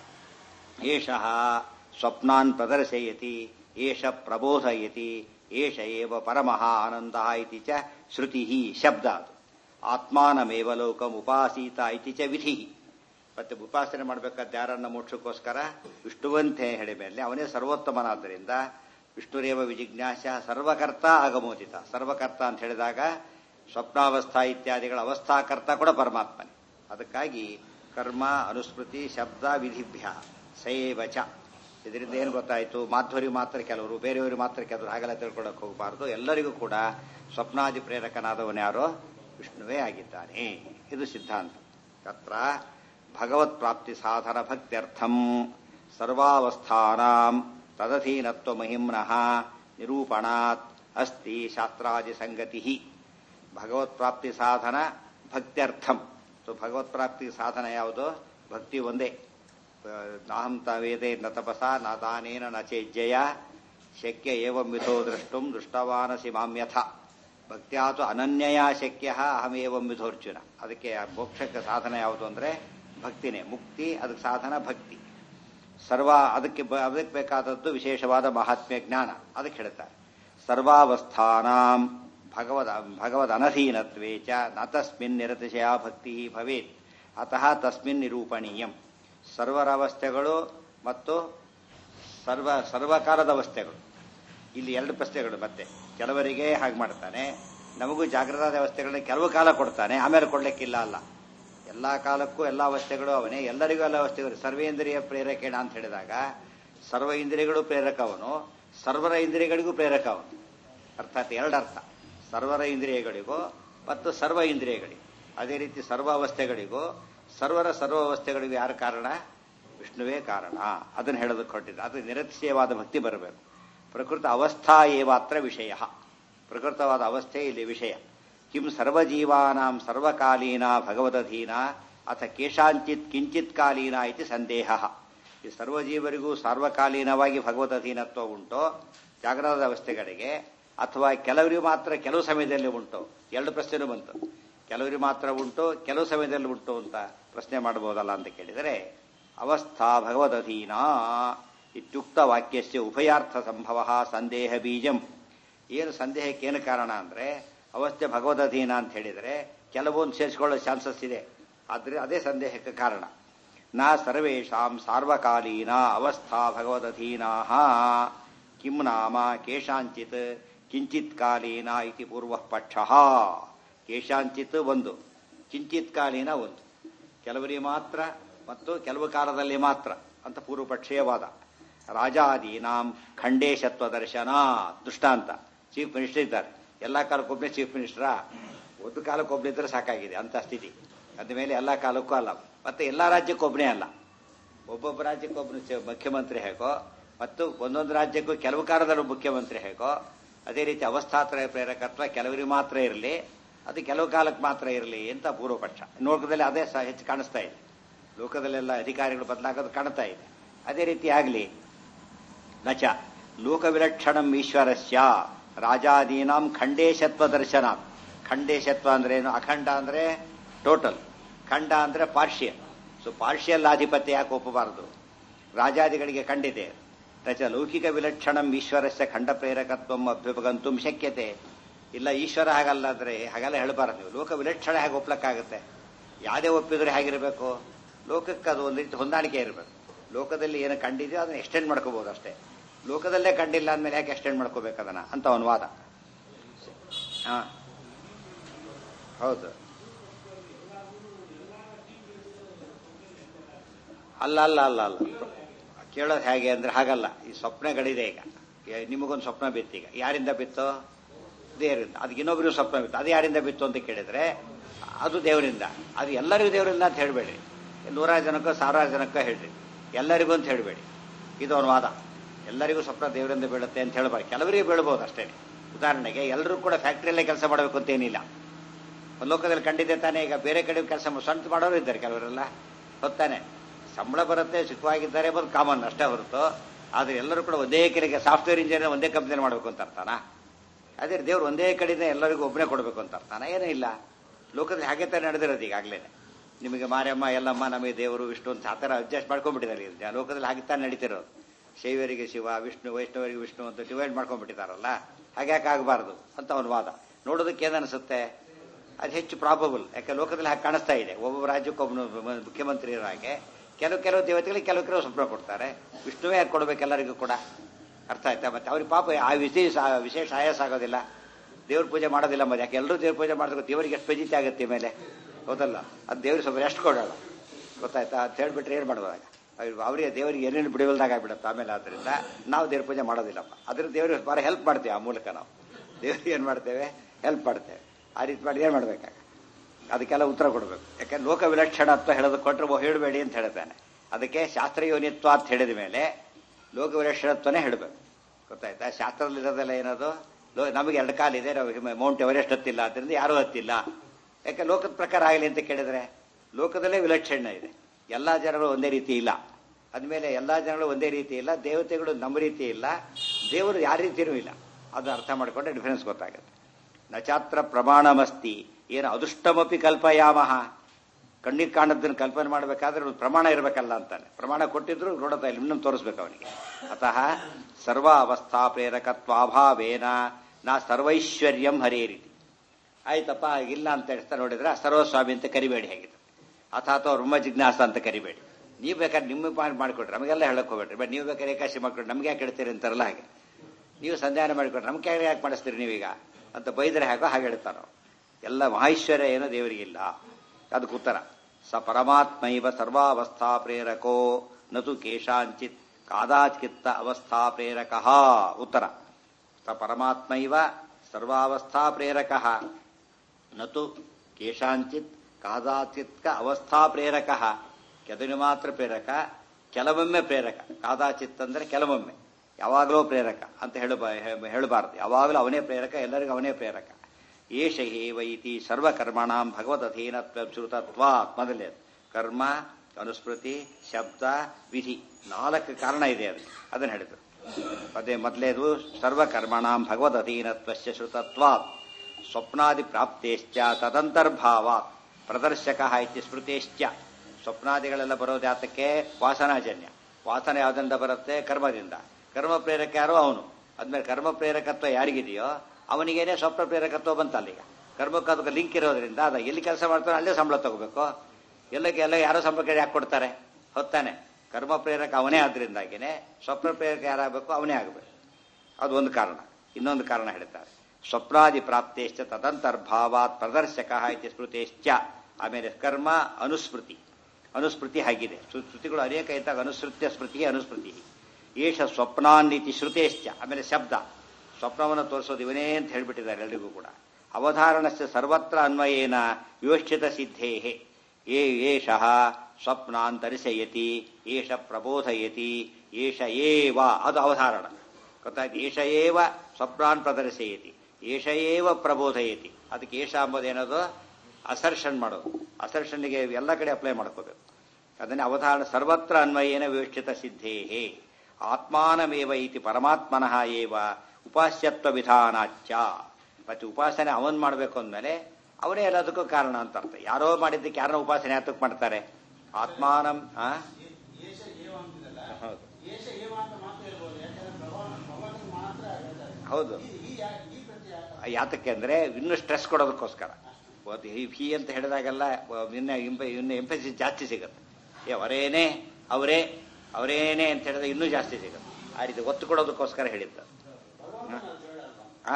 Speaker 1: ಏಷಃ ಸ್ವಪ್ನಾನ್ ಪ್ರದರ್ಶಯತಿ ಏಷ ಪ್ರಬೋಧಯತಿ ಏಷ ಏವ ಪರಮಃ ಆನಂದ ಇತಿ ಚ ಶ್ರುತಿ ಶಬ್ದ ಅದು ಆತ್ಮಾನಮೇವ ಲೋಕಂ ಉಪಾಸೀತ ಇತಿ ಚ ವಿಧಿ ಮತ್ತೆ ಉಪಾಸನೆ ಮಾಡಬೇಕಾದ ಯಾರನ್ನ ಮೋಕ್ಷಕ್ಕೋಸ್ಕರ ವಿಷ್ಣುವಂತೆ ಹೇಳಿ ಮೇಲೆ ಅವನೇ ಸರ್ವೋತ್ತಮನಾದ್ದರಿಂದ ವಿಷ್ಣುರೇವ ವಿಜಿಜ್ಞಾಸ ಸರ್ವಕರ್ತ ಆಗಮೋಚಿತ ಸರ್ವಕರ್ತ ಅಂತ ಹೇಳಿದಾಗ ಸ್ವಪ್ನಾವಸ್ಥಾ ಇತ್ಯಾದಿಗಳ ಅವಸ್ಥಾಕರ್ತ ಕೂಡ ಪರಮಾತ್ಮನೇ ಅದಕ್ಕಾಗಿ ಕರ್ಮ ಅನುಸ್ಮೃತಿ ಶಬ್ದ ವಿಧಿಭ್ಯ ಸೈವಚ ಇದರಿಂದ ಏನು ಗೊತ್ತಾಯಿತು ಮಾಧ್ವರಿಗೆ ಮಾತ್ರ ಕೆಲವರು ಬೇರೆಯವರು ಮಾತ್ರ ಕೆಲವರು ಹಾಗೆಲ್ಲ ತಿಳ್ಕೊಳಕ್ ಹೋಗಬಾರ್ದು ಎಲ್ಲರಿಗೂ ಕೂಡ ಸ್ವಪ್ನಾದಿ ಪ್ರೇರಕನಾದವನು ಯಾರೋ ವಿಷ್ಣುವೇ ಆಗಿದ್ದಾನೆ ಇದು ಸಿದ್ಧಾಂತ ತತ್ರ ಭಗವತ್ ಪ್ರಾಪ್ತಿ ಸಾಧನ ಭಕ್ತ್ಯರ್ಥಂ ಸರ್ವಾವಸ್ಥಾನಾಂ ತದಧೀನತ್ವ ಮಹಿಮ್ನಃ ನಿರೂಪಣಾತ್ ಅಸ್ತಿ ಶಾಸ್ತ್ರಾದಿ ಸಂಗತಿ ಭಗವತ್ ಪ್ರಾಪ್ತಿ ಸಾಧನ ಭಕ್ತ್ಯರ್ಥಂ ಸೊ ಭಗವತ್ ಪ್ರಾಪ್ತಿ ಸಾಧನ ಯಾವುದು ಭಕ್ತಿ ಒಂದೇ ನಾಹಂ ವೇದೇ ನ ತಪಸ ನ ದಾನೇನ ನ ಚೇಜ್ಜಯ ಶಕ್ಯ ಏವಂ ವಿಧೋ ದ್ರಷ್ಟುಂ ದೃಷ್ಟವಾನಸಿ ಮಾಮ್ಯಥ ಭಕ್ತ್ಯಾತು ಅನನ್ಯಯ ಶಕ್ಯ ಅಹಮೇವಂ ವಿಧೋರ್ಜುನ ಅದಕ್ಕೆ ಆ ಮೋಕ್ಷಕ್ಕೆ ಸಾಧನ ಯಾವುದು ಅಂದ್ರೆ ಭಕ್ತಿನೇ ಮುಕ್ತಿ ಅದಕ್ಕೆ ಸಾಧನ ಭಕ್ತಿ ಸರ್ವ ಅದಕ್ಕೆ ಬ- ಅದಕ್ಕೆ ಬೇಕಾದದ್ದು ವಿಶೇಷವಾದ ಮಹಾತ್ಮ್ಯ ಜ್ಞಾನ ಅದಕ್ಕೆ ಹೇಳ್ತಾರೆ ಸರ್ವಾವಸ್ಥಾನಾಂ ಭಗವದ್ ಭಗವದ್ ಅನಧೀನತ್ವೇ ಚ ನ ತಸ್ಮಿನ್ ನಿರತಿಶಯ ಭಕ್ತಿ ಭವೇತ್ ಅತಃ ತಸ್ಮಿನ್ ನಿರೂಪಣೀಯಂ ಸರ್ವರ ಅವಸ್ಥೆಗಳು ಮತ್ತು ಸರ್ವ ಸರ್ವಕಾಲದ ಅವಸ್ಥೆಗಳು ಇಲ್ಲಿ ಎರಡು ಪ್ರಶ್ನೆಗಳು ಮತ್ತೆ ಕೆಲವರಿಗೆ ಹಾಗೆ ಮಾಡ್ತಾನೆ ನಮಗೂ ಜಾಗೃತ ಅವಸ್ಥೆಗಳನ್ನ ಕೆಲವು ಕಾಲ ಕೊಡ್ತಾನೆ ಆಮೇಲೆ ಕೊಡ್ಲಿಕ್ಕಿಲ್ಲ ಅಲ್ಲ ಎಲ್ಲಾ ಕಾಲಕ್ಕೂ ಎಲ್ಲ ಅವಸ್ಥೆಗಳು ಅವನೇ ಎಲ್ಲರಿಗೂ ಎಲ್ಲ ಅವಸ್ಥೆಗಳು ಸರ್ವೇಂದ್ರಿಯ ಪ್ರೇರಕೇಣ ಅಂತ ಹೇಳಿದಾಗ ಸರ್ವ ಇಂದ್ರಿಯಗಳು ಪ್ರೇರಕ ಅವನು ಸರ್ವರ ಇಂದ್ರಿಯಗಳಿಗೂ ಪ್ರೇರಕ ಅವನು ಅರ್ಥಾತ್ ಎರಡರ್ಥ ಸರ್ವರ ಇಂದ್ರಿಯಗಳಿಗೂ ಮತ್ತು ಸರ್ವ ಇಂದ್ರಿಯಗಳಿಗೂ ಅದೇ ರೀತಿ ಸರ್ವ ಅವಸ್ಥೆಗಳಿಗೂ ಸರ್ವರ ಸರ್ವ ಅವಸ್ಥೆಗಳಿಗೂ ಯಾರ ಕಾರಣ ವಿಷ್ಣುವೇ ಕಾರಣ ಅದನ್ನು ಹೇಳೋದಕ್ಕೆ ಹೊರಟಿದ್ದ ಅದು ನಿರತಿಶಯವಾದ ಭಕ್ತಿ ಬರಬೇಕು ಪ್ರಕೃತ ಅವಸ್ಥಾ ಏವಾತ್ರ ವಿಷಯ ಪ್ರಕೃತವಾದ ಅವಸ್ಥೆ ಇಲ್ಲಿ ವಿಷಯ ಕಿಂ ಸರ್ವಜೀವಾನಾಂ ಸರ್ವಕಾಲೀನ ಭಗವದಧೀನ ಅಥ ಕೇಶಾಂಚಿತ್ ಕಿಂಚಿತ್ ಕಾಲೀನ ಇತಿ ಸಂದೇಹ ಈ ಸರ್ವಜೀವರಿಗೂ ಸಾರ್ವಕಾಲೀನವಾಗಿ ಭಗವದಧೀನತ್ವ ಉಂಟು ಜಾಗೃತ ಅವಸ್ಥೆಗಳಿಗೆ ಅಥವಾ ಕೆಲವರಿಗೆ ಮಾತ್ರ ಕೆಲವು ಸಮಯದಲ್ಲಿ ಉಂಟು ಎರಡು ಪ್ರಶ್ನೆನೂ ಬಂತು ಕೆಲವರಿಗೆ ಮಾತ್ರ ಉಂಟು ಕೆಲವು ಸಮಯದಲ್ಲಿ ಉಂಟು ಅಂತ ಪ್ರಶ್ನೆ ಮಾಡಬಹುದಲ್ಲ ಅಂತ ಕೇಳಿದರೆ ಅವಸ್ಥಾ ಭಗವದಧೀನ ಇತ್ಯುಕ್ತ ವಾಕ್ಯಸ್ಯ ಉಭಯಾರ್ಥ ಸಂಭವ ಸಂದೇಹ ಬೀಜಂ ಏನು ಸಂದೇಹಕ್ಕೆ ಏನು ಕಾರಣ ಅಂದ್ರೆ ಅವಸ್ಥೆ ಭಗವದಧೀನ ಅಂತ ಹೇಳಿದರೆ ಕೆಲವೊಂದು ಸೇರಿಸಿಕೊಳ್ಳೋ ಚಾನ್ಸಸ್ ಇದೆ ಆದ್ರೆ ಅದೇ ಸಂದೇಹಕ್ಕೆ ಕಾರಣ ನ ಸರ್ವೇಷಾಂ ಸಾರ್ವಕಾಲೀನ ಅವಸ್ಥಾ ಭಗವದಧೀನಾ ಕಿಂ ನಾಮ ಕೇಶಾಂಚಿತ್ ಕಿಂಚಿತ್ ಕಾಲೀನ ಇತಿ ಪೂರ್ವ ಪಕ್ಷ ಕೇಶಾಂಚಿತ್ ಒಂದು ಕಿಂಚಿತ್ ಕಾಲೀನ ಒಂದು ಕೆಲವರಿಗೆ ಮಾತ್ರ ಮತ್ತು ಕೆಲವು ಕಾಲದಲ್ಲಿ ಮಾತ್ರ ಅಂತ ಪೂರ್ವಪಕ್ಷೀಯವಾದ ರಾಜಾದೀನಾಂ ಖಂಡೇಶತ್ವ ದರ್ಶನ ದೃಷ್ಟಾಂತ ಚೀಫ್ ಮಿನಿಸ್ಟರ್ ಇದ್ದಾರೆ ಎಲ್ಲ ಕಾಲಕ್ಕೊಬ್ಬನೇ ಚೀಫ್ ಮಿನಿಸ್ಟರಾ ಒಂದು ಕಾಲಕ್ಕೊಬ್ಬನಿದ್ರೆ ಸಾಕಾಗಿದೆ ಅಂತ ಸ್ಥಿತಿ ಅದ ಮೇಲೆ ಎಲ್ಲ ಕಾಲಕ್ಕೂ ಅಲ್ಲ ಮತ್ತೆ ಎಲ್ಲ ರಾಜ್ಯಕ್ಕೊಬ್ಬನೇ ಅಲ್ಲ ಒಬ್ಬೊಬ್ಬ ರಾಜ್ಯಕ್ಕೊಬ್ಬನು ಮುಖ್ಯಮಂತ್ರಿ ಹೇಗೋ ಮತ್ತು ಒಂದೊಂದು ರಾಜ್ಯಕ್ಕೂ ಕೆಲವು ಕಾಲದಲ್ಲೂ ಮುಖ್ಯಮಂತ್ರಿ ಹೇಗೋ ಅದೇ ರೀತಿ ಅವಸ್ಥಾತ್ರಯ ಪ್ರೇರಕತ್ವ ಕೆಲವರಿಗೆ ಮಾತ್ರ ಇರಲಿ ಅದು ಕೆಲವು ಕಾಲಕ್ಕೆ ಮಾತ್ರ ಇರಲಿ ಅಂತ ಪೂರ್ವಪಕ್ಷ ಲೋಕದಲ್ಲಿ ಅದೇ ಸಹ ಹೆಚ್ಚು ಕಾಣಿಸ್ತಾ ಇದೆ ಲೋಕದಲ್ಲೆಲ್ಲ ಅಧಿಕಾರಿಗಳು ಬದಲಾಗೋದು ಕಾಣ್ತಾ ಇದೆ ಅದೇ ರೀತಿ ಆಗಲಿ ನಚ ಲೋಕವಿಲಕ್ಷಣಂ ಈಶ್ವರಸ್ಯ ರಾಜಾದೀನಾಂ ಖಂಡೇಶತ್ವ ದರ್ಶನ ಖಂಡೇಶತ್ವ ಅಂದ್ರೆ ಏನು ಅಖಂಡ ಅಂದ್ರೆ ಟೋಟಲ್ ಖಂಡ ಅಂದ್ರೆ ಪಾರ್ಷಿಯಲ್ ಸೊ ಪಾರ್ಷಿಯಲ್ ಆಧಿಪತ್ಯ ಯಾಕೆ ಒಪ್ಪಬಾರದು ರಾಜಾದಿಗಳಿಗೆ ಖಂಡಿದೆ ನಚ ಲೌಕಿಕ ವಿಲಕ್ಷಣಂ ಈಶ್ವರಸ್ಯ ಖಂಡ ಪ್ರೇರಕತ್ವಂ ಅಭ್ಯುಪಗಂತು ಶಕ್ಯತೆ ಇಲ್ಲ ಈಶ್ವರ ಹಾಗಲ್ಲ ಅಂದ್ರೆ ಹಾಗೆಲ್ಲ ಹೇಳಬಾರದು ನೀವು ಲೋಕ ವಿಲಕ್ಷಣ ಹೇಗೆ ಒಪ್ಲಕ್ಕಾಗುತ್ತೆ ಯಾವುದೇ ಒಪ್ಪಿದ್ರೆ ಹೇಗಿರಬೇಕು ಲೋಕಕ್ಕೆ ಅದು ಒಂದು ರೀತಿ ಹೊಂದಾಣಿಕೆ ಇರಬೇಕು ಲೋಕದಲ್ಲಿ ಏನು ಕಂಡಿದೆಯೋ ಅದನ್ನ ಎಕ್ಸ್ಟೆಂಡ್ ಮಾಡ್ಕೋಬಹುದು ಅಷ್ಟೇ ಲೋಕದಲ್ಲೇ ಕಂಡಿಲ್ಲ ಅಂದ್ಮೇಲೆ ಯಾಕೆ ಎಕ್ಸ್ಟೆಂಡ್ ಮಾಡ್ಕೋಬೇಕು ಅದನ್ನ ಅಂತ ಅವನ ವಾದ ಹಾ ಹೌದು ಅಲ್ಲ ಅಲ್ಲ ಅಲ್ಲ ಅಲ್ಲ ಕೇಳೋದು ಹೇಗೆ ಅಂದ್ರೆ ಹಾಗಲ್ಲ ಈ ಸ್ವಪ್ನಗಳಿದೆ ಈಗ ಏ- ನಿಮಗೊಂದು ಸ್ವಪ್ನ ಬಿತ್ತು ಈಗ ಯಾರಿಂದ ಬಿತ್ತು ದೇವರಿಂದ ಅದಕ್ಕೆ ಇನ್ನೊಬ್ಬರಿಗೂ ಸ್ವಪ್ನ ಬಿತ್ತು ಅದು ಯಾರಿಂದ ಬಿತ್ತು ಅಂತ ಕೇಳಿದ್ರೆ ಅದು ದೇವರಿಂದ ಅದು ಎಲ್ಲರಿಗೂ ದೇವರಿಂದ ಅಂತ ಹೇಳಬೇಡಿ ನೂರಾರು ಜನಕ್ಕೋ ಸಾವಿರಾರು ಜನಕ್ಕೋ ಹೇಳ್ರಿ ಎಲ್ಲರಿಗೂ ಅಂತ ಹೇಳಬೇಡಿ ಇದು ಅವನ ವಾದ ಎಲ್ಲರಿಗೂ ಸ್ವಪ್ನ ದೇವರಿಂದ ಬೀಳುತ್ತೆ ಅಂತ ಹೇಳಬಾರ್ದು ಕೆಲವರಿಗೆ ಬೀಳ್ಬೋದು ಅಷ್ಟೇ ಉದಾಹರಣೆಗೆ ಎಲ್ಲರೂ ಕೂಡ ಫ್ಯಾಕ್ಟ್ರಿಯಲ್ಲೇ ಕೆಲಸ ಮಾಡಬೇಕು ಅಂತ ಏನಿಲ್ಲ ಒಂದು ಲೋಕದಲ್ಲಿ ಕಂಡಿದೆ ತಾನೇ ಈಗ ಬೇರೆ ಕಡೆ ಕೆಲಸ ಸ್ವಂತ ಮಾಡೋರು ಇದ್ದಾರೆ ಕೆಲವರೆಲ್ಲ ಹೊತ್ತಾನೆ ಸಂಬಳ ಬರುತ್ತೆ ಸುಖವಾಗಿದ್ದಾರೆ ಬಂದು ಕಾಮನ್ ಅಷ್ಟೇ ಹೊರತು ಆದ್ರೆ ಎಲ್ಲರೂ ಕೂಡ ಒಂದೇ ಕಡೆಗೆ ಸಾಫ್ಟ್ವೇರ್ ಇಂಜಿನಿಯರ್ ಒಂದೇ ಕಂಪ್ನಿಯಲ್ಲಿ ಮಾಡಬೇಕು ಅಂತ ಅರ್ಥನ ಅದೇ ದೇವ್ರು ಒಂದೇ ಕಡೆಯಿಂದ ಎಲ್ಲರಿಗೂ ಒಬ್ಬನೇ ಕೊಡಬೇಕು ಅಂತ ಅರ್ಥನ ಏನೂ ಇಲ್ಲ ಲೋಕದಲ್ಲಿ ಹಾಗೆ ತಾನೇ ನಡೆದಿರೋದು ಈಗಾಗಲೇ ನಿಮಗೆ ಮಾರಮ್ಮ ಎಲ್ಲಮ್ಮ ನಮಗೆ ದೇವರು ವಿಷ್ಣು ಅಂತ ಆ ಥರ ಅಡ್ಜಸ್ಟ್ ಮಾಡ್ಕೊಂಡ್ಬಿಟ್ಟಿದ್ದಾರೆ ಈಗ ಲೋಕದಲ್ಲಿ ಹಾಗೆ ತಾನೇ ನಡೀತಿರೋದು ಶೈವರಿಗೆ ಶಿವ ವಿಷ್ಣು ವೈಷ್ಣವರಿಗೆ ವಿಷ್ಣು ಅಂತ ಡಿವೈಡ್ ಮಾಡ್ಕೊಂಡ್ಬಿಟ್ಟಿದ್ದಾರಲ್ಲ ಹಾಗೆ ಯಾಕೆ ಆಗಬಾರ್ದು ಅಂತ ಅವನ ವಾದ ನೋಡೋದಕ್ಕೆ ಏನನ್ಸುತ್ತೆ ಅದು ಹೆಚ್ಚು ಪ್ರಾಬಬಲ್ ಯಾಕೆ ಲೋಕದಲ್ಲಿ ಹಾಗೆ ಕಾಣಿಸ್ತಾ ಇದೆ ಒಬ್ಬೊಬ್ಬ ರಾಜ್ಯಕ್ಕೊಬ್ಬನು ಮುಖ್ಯಮಂತ್ರಿ ಇರೋ ಹಾಗೆ ಕೆಲವು ಕೆಲವು ದೇವತೆಗಳಿಗೆ ಕೆಲವು ಕೆಲವು ಸ್ವಪ್ನ ಕೊಡ್ತಾರೆ ವಿಷ್ಣುವೇ ಯಾಕೆ ಕೊಡ್ಬೇಕು ಎಲ್ಲರಿಗೂ ಕೂಡ ಅರ್ಥ ಆಯ್ತಾ ಮತ್ತೆ ಅವ್ರಿಗೆ ಪಾಪ ಆ ವಿಶೇಷ ವಿಶೇಷ ಆಯಾಸ ಆಗೋದಿಲ್ಲ ದೇವ್ರ ಪೂಜೆ ಮಾಡೋದಿಲ್ಲ ಮತ್ತೆ ಯಾಕೆ ಎಲ್ಲರೂ ದೇವ್ರ ಪೂಜೆ ಮಾಡಿದ್ರೆ ದೇವರಿಗೆ ಎಷ್ಟು ಫಜಿತಿ ಆಗುತ್ತೆ ಮೇಲೆ ಹೌದಲ್ಲ ಅದು ದೇವ್ರಿಗೆ ಸ್ವಲ್ಪ ಎಷ್ಟು ಕೊಡೋಲ್ಲ ಗೊತ್ತಾಯ್ತಾ ಅಂತ ಹೇಳ್ಬಿಟ್ರೆ ಏನು ಮಾಡುವಾಗ ಅವರಿಗೆ ದೇವರಿಗೆ ಏನೇನು ಬಿಡುವಲ್ದಾಗ ಆಗ್ಬಿಡುತ್ತೆ ಆಮೇಲೆ ಆದ್ರಿಂದ ನಾವು ದೇವ್ರ ಪೂಜೆ ಮಾಡೋದಿಲ್ಲಪ್ಪ ಅದ್ರ ದೇವ್ರಿಗೆ ಬಾರ ಹೆಲ್ಪ್ ಮಾಡ್ತೀವಿ ಆ ಮೂಲಕ ನಾವು ದೇವ್ರಿಗೆ ಏನು ಮಾಡ್ತೇವೆ ಹೆಲ್ಪ್ ಮಾಡ್ತೇವೆ ಆ ರೀತಿ ಮಾಡಿ ಏನು ಮಾಡ್ಬೇಕಾಗ ಅದಕ್ಕೆಲ್ಲ ಉತ್ತರ ಕೊಡಬೇಕು ಯಾಕಂದ್ರೆ ಲೋಕ ವಿಲಕ್ಷಣತ್ವ ಹೇಳೋದು ಕೊಟ್ಟರೆ ಹೇಳಬೇಡಿ ಅಂತ ಹೇಳ್ತಾನೆ ಅದಕ್ಕೆ ಶಾಸ್ತ್ರಯೋನಿತ್ವ ಅಂತ ಹೇಳಿದ ಮೇಲೆ ಲೋಕ ವಿಲಕ್ಷಣತ್ವನೇ ಹೇಳಬೇಕು ಗೊತ್ತಾಯ್ತಾ ಶಾಸ್ತ್ರದಲ್ಲಿ ಇರೋದೆಲ್ಲ ಏನದು ಲೋ ನಮಗೆ ಎರಡು ಕಾಲಿದೆ ನಾವು ಹಿಮ- ಮೌಂಟ್ ಎವರೆಸ್ಟ್ ಹತ್ತಿಲ್ಲ ಅದರಿಂದ ಯಾರೂ ಹತ್ತಿಲ್ಲ ಯಾಕೆ ಲೋಕದ ಪ್ರಕಾರ ಆಗಲಿ ಅಂತ ಕೇಳಿದ್ರೆ ಲೋಕದಲ್ಲೇ ವಿಲಕ್ಷಣ ಇದೆ ಎಲ್ಲಾ ಜನರು ಒಂದೇ ರೀತಿ ಇಲ್ಲ ಅದ್ಮೇಲೆ ಎಲ್ಲಾ ಜನಗಳು ಒಂದೇ ರೀತಿ ಇಲ್ಲ ದೇವತೆಗಳು ನಮ್ಮ ರೀತಿ ಇಲ್ಲ ದೇವರು ಯಾರ ರೀತಿಯೂ ಇಲ್ಲ ಅದನ್ನ ಅರ್ಥ ಮಾಡಿಕೊಂಡ್ರೆ ಡಿಫರೆನ್ಸ್ ಗೊತ್ತಾಗುತ್ತೆ ನಚಾತ್ರ ಪ್ರಮಾಣಮಸ್ತಿ ಏನು ಅದೃಷ್ಟಮಪಿ ಕಲ್ಪಯಾಮಹ ಕಣ್ಣಿಗೆ ಕಾಣದ್ದನ್ನು ಕಲ್ಪನೆ ಮಾಡಬೇಕಾದ್ರೆ ಒಂದು ಪ್ರಮಾಣ ಇರಬೇಕಲ್ಲ ಅಂತಾನೆ ಪ್ರಮಾಣ ಕೊಟ್ಟಿದ್ರು ನೋಡತಾ ಇಲ್ಲ ಇನ್ನೊಂದು ತೋರಿಸ್ಬೇಕು ಅವನಿಗೆ ಅತಃ ಸರ್ವ ಅವಸ್ಥಾ ಪ್ರೇರಕತ್ವಾಭಾವೇನ ನಾ ಸರ್ವೈಶ್ವರ್ಯಂ ಹರೇ ರೀತಿ ಆಯ್ತಪ್ಪ ಇಲ್ಲ ಅಂತ ಹೇಳ್ತಾ ನೋಡಿದ್ರೆ ಸರ್ವಸ್ವಾಮಿ ಅಂತ ಕರಿಬೇಡಿ ಹೇಗಿದೆ ಅಥಾತ ಬ್ರಹ್ಮ ಜಿಜ್ಞಾಸ ಅಂತ ಕರಿಬೇಡಿ ನೀವು ಬೇಕಾದ್ರೆ ನಿಮ್ಮ ಪಾಯಿಂಟ್ ಮಾಡಿಕೊಡ್ರಿ ನಮಗೆಲ್ಲ ಹೇಳಕ್ ಹೋಗ್ಬೇಡ್ರಿ ಬಟ್ ನೀವು ಬೇಕಾದ್ರೆ ಏಕಾಶಿ ಮಾಡ್ಕೊಡ್ರಿ ನಮ್ಗೆ ಯಾಕೆ ಹೇಳ್ತೀರಿ ಅಂತಾರಲ್ಲ ಹಾಗೆ ನೀವು ಸಂಧಾನ ಮಾಡಿಕೊಡ್ರಿ ನಮ್ಗೆ ಯಾಕೆ ಮಾಡಿಸ್ತೀರಿ ನೀವೀಗ ಅಂತ ಬೈದರೆ ಹೇಗೋ ಹಾಗೆ ಹೇಳ್ತಾನೆ ಅವ್ನು. ಎಲ್ಲ ಮಹೈಶ್ವರ್ಯ ಏನೋ ದೇವರಿಗಿಲ್ಲ ಅದಕ್ಕೆ ಉತ್ತರ ಸ ಪರಮಾತ್ಮೈವ ಸರ್ವಾವಸ್ಥಾ ಪ್ರೇರಕೋ ನತು ಕೇಶಾಂಚಿತ್ ಕಾದಾಚಿತ್ತ ಅವಸ್ಥಾ ಪ್ರೇರಕ ಉತ್ತರ ಸ ಪರಮಾತ್ಮೈವ ಸರ್ವಾವಸ್ಥಾ ಪ್ರೇರಕ ನತು ಕೇಶಾಂಚಿತ್ ಕಾದಾಚಿತ್ಕ ಅವಸ್ಥಾ ಪ್ರೇರಕ ಕೆದನು ಮಾತ್ರ ಪ್ರೇರಕ ಕೆಲವೊಮ್ಮೆ ಪ್ರೇರಕ ಕಾದಾಚಿತ್ ಅಂದ್ರೆ ಕೆಲವೊಮ್ಮೆ ಯಾವಾಗಲೂ ಪ್ರೇರಕ ಅಂತ ಹೇಳ ಹೇಳಬಾರದು ಯಾವಾಗಲೂ ಅವನೇ ಪ್ರೇರಕ ಎಲ್ಲರಿಗೂ ಅವನೇ ಪ್ರೇರಕ ಏಷ ಹೇವ ಇತಿ ಸರ್ವಕರ್ಮಣಾಂ ಭಗವದಧೀನತ್ವ ಶ್ರುತತ್ವ ಮೊದಲೇ ಕರ್ಮ ಅನುಸ್ಮೃತಿ ಶಬ್ದ ವಿಧಿ ನಾಲ್ಕು ಕಾರಣ ಇದೆ ಅದು ಅದನ್ನು ಹೇಳಿದ್ರು ಅದೇ ಮೊದಲೇದು ಸರ್ವಕರ್ಮಣಾಂ ಭಗವದಧೀನತ್ವಸ್ಯ ಶ್ರುತತ್ವ ಸ್ವಪ್ನಾದಿ ಪ್ರಾಪ್ತೇಶ್ಚ ತದಂತರ್ಭಾವ ಪ್ರದರ್ಶಕ ಇತಿ ಸ್ಮೃತೇಶ್ಚ ಸ್ವಪ್ನಾದಿಗಳೆಲ್ಲ ಬರೋದು ಯಾತಕ್ಕೆ ವಾಸನಾಜನ್ಯ ವಾಸನೆ ಯಾವುದರಿಂದ ಬರುತ್ತೆ ಕರ್ಮದಿಂದ ಕರ್ಮ ಪ್ರೇರಕ ಯಾರೋ ಅವನು ಅದ್ಮೇಲೆ ಕರ್ಮ ಪ್ರೇರಕತ್ವ ಯಾರಿಗಿದೆಯೋ ಅವನಿಗೇನೆ ಸ್ವಪ್ನ ಪ್ರೇರಕತ್ವ ಬಂತಲ್ಲ ಈಗ ಕರ್ಮಕ್ಕೆ ಅದಕ್ಕೆ ಲಿಂಕ್ ಇರೋದ್ರಿಂದ ಅದ ಎಲ್ಲಿ ಕೆಲಸ ಮಾಡ್ತಾನೆ ಅಲ್ಲೇ ಸಂಬಳ ತಗೋಬೇಕು ಎಲ್ಲಕ್ಕೆ ಎಲ್ಲ ಯಾರೋ ಸಂಬಳ ಯಾಕೆ ಕೊಡ್ತಾರೆ ಹೊತ್ತಾನೆ ಕರ್ಮ ಪ್ರೇರಕ ಅವನೇ ಆದ್ರಿಂದಾಗಿನೇ ಸ್ವಪ್ನ ಪ್ರೇರಕ ಯಾರಾಗಬೇಕು ಅವನೇ ಆಗಬೇಕು ಅದು ಒಂದು ಕಾರಣ ಇನ್ನೊಂದು ಕಾರಣ ಹೇಳ್ತಾರೆ ಸ್ವಪ್ನಾದಿ ಪ್ರಾಪ್ತೇಶ್ಚ ತದಂತರ್ಭಾವಾತ್ ಪ್ರದರ್ಶಕ ಇತಿ ಸ್ಮೃತೇಶ್ಚ ಆಮೇಲೆ ಕರ್ಮ ಅನುಸ್ಮೃತಿ ಅನುಸ್ಮೃತಿ ಆಗಿದೆ ಶ್ರು- ಶ್ರುತಿಗಳು ಅನೇಕ ಇದ್ದಾಗ ಅನುಸೃತ್ಯ ಸ್ಮೃತಿಗೆ ಅನುಸ್ಮೃತಿ ಏಷ ಸ್ವಪ್ನಾನ್ನಿತಿ ಶ್ರುತೇಶ್ಚ ಆಮೇಲೆ ಶಬ್ದ ಸ್ವಪ್ನವನ್ನು ತೋರಿಸೋದು ಇವನೇ ಅಂತ ಹೇಳ್ಬಿಟ್ಟಿದ್ದಾರೆ ಎಲ್ರಿಗೂ ಕೂಡ ಅವಧಾರಣಸ್ಯ ಸರ್ವತ್ರ ಅನ್ವಯೇನ ವಿವಕ್ಷಿತ ಸಿದ್ಧೇಹೆ ಏ ಏಷಃ ಸ್ವಪ್ನಾಂತರಿಸಯತಿ ಏಷ ಪ್ರಬೋಧಯತಿ ಏಷ ಏವ ಅದು ಅವಧಾರಣ ಗೊತ್ತಾಯ್ತು ಏಷ ಏವ ಸ್ವಪ್ನಾನ್ ಪ್ರದರ್ಶಯತಿ ಏಷ ಏವ ಪ್ರಬೋಧಯತಿ ಅದಕ್ಕೆ ಏಷ ಎಂಬುದೇನದು ಅಸರ್ಷನ್ ಮಾಡೋದು ಅಸರ್ಷನ್ಗೆ ಎಲ್ಲ ಕಡೆ ಅಪ್ಲೈ ಮಾಡ್ಕೋಬೇಕು ಅದನ್ನೇ ಅವಧಾರಣ ಸರ್ವತ್ರ ಅನ್ವಯೇನ ವಿವಕ್ಷಿತ ಸಿದ್ಧೇಹೇ ಆತ್ಮಾನಮೇವ ಇತಿ ಪರಮಾತ್ಮನಃ ಏವ ಉಪಾಸ್ಯತ್ವ ವಿಧಾನಾಚ್ಚ ಮತ್ತೆ ಉಪಾಸನೆ ಅವನ್ ಮಾಡಬೇಕು ಅಂದಮೇಲೆ ಅವನೇ ಎಲ್ಲದಕ್ಕೂ ಕಾರಣ ಅಂತ ಅರ್ಥ ಯಾರೋ ಮಾಡಿದ್ದಕ್ಕೆ ಯಾರನ್ನ ಉಪಾಸನೆ ಯಾತಕ್ಕೆ ಮಾಡ್ತಾರೆ ಆತ್ಮಾನಂ ಆ? ಹೌದು ಹೌದು ಯಾತಕ್ಕೆ ಅಂದ್ರೆ ಇನ್ನೂ ಸ್ಟ್ರೆಸ್ ಕೊಡೋದಕ್ಕೋಸ್ಕರ ಒಂದು ಈ ಫೀ ಅಂತ ಹೇಳಿದಾಗೆಲ್ಲ ಇನ್ನ ಇಂಪ ಇನ್ನು ಎಂಫಸಿಸ್ ಜಾಸ್ತಿ ಸಿಗುತ್ತೆ ಏ ಅವರೇನೇ ಅವರೇ ಅವರೇನೇ ಅಂತ ಹೇಳಿದ್ರೆ ಇನ್ನೂ ಜಾಸ್ತಿ ಸಿಗುತ್ತೆ ಆ ರೀತಿ ಒತ್ತು ಕೊಡೋದಕ್ಕೋಸ್ಕರ ಹೇಳಿದ್ದು ಆ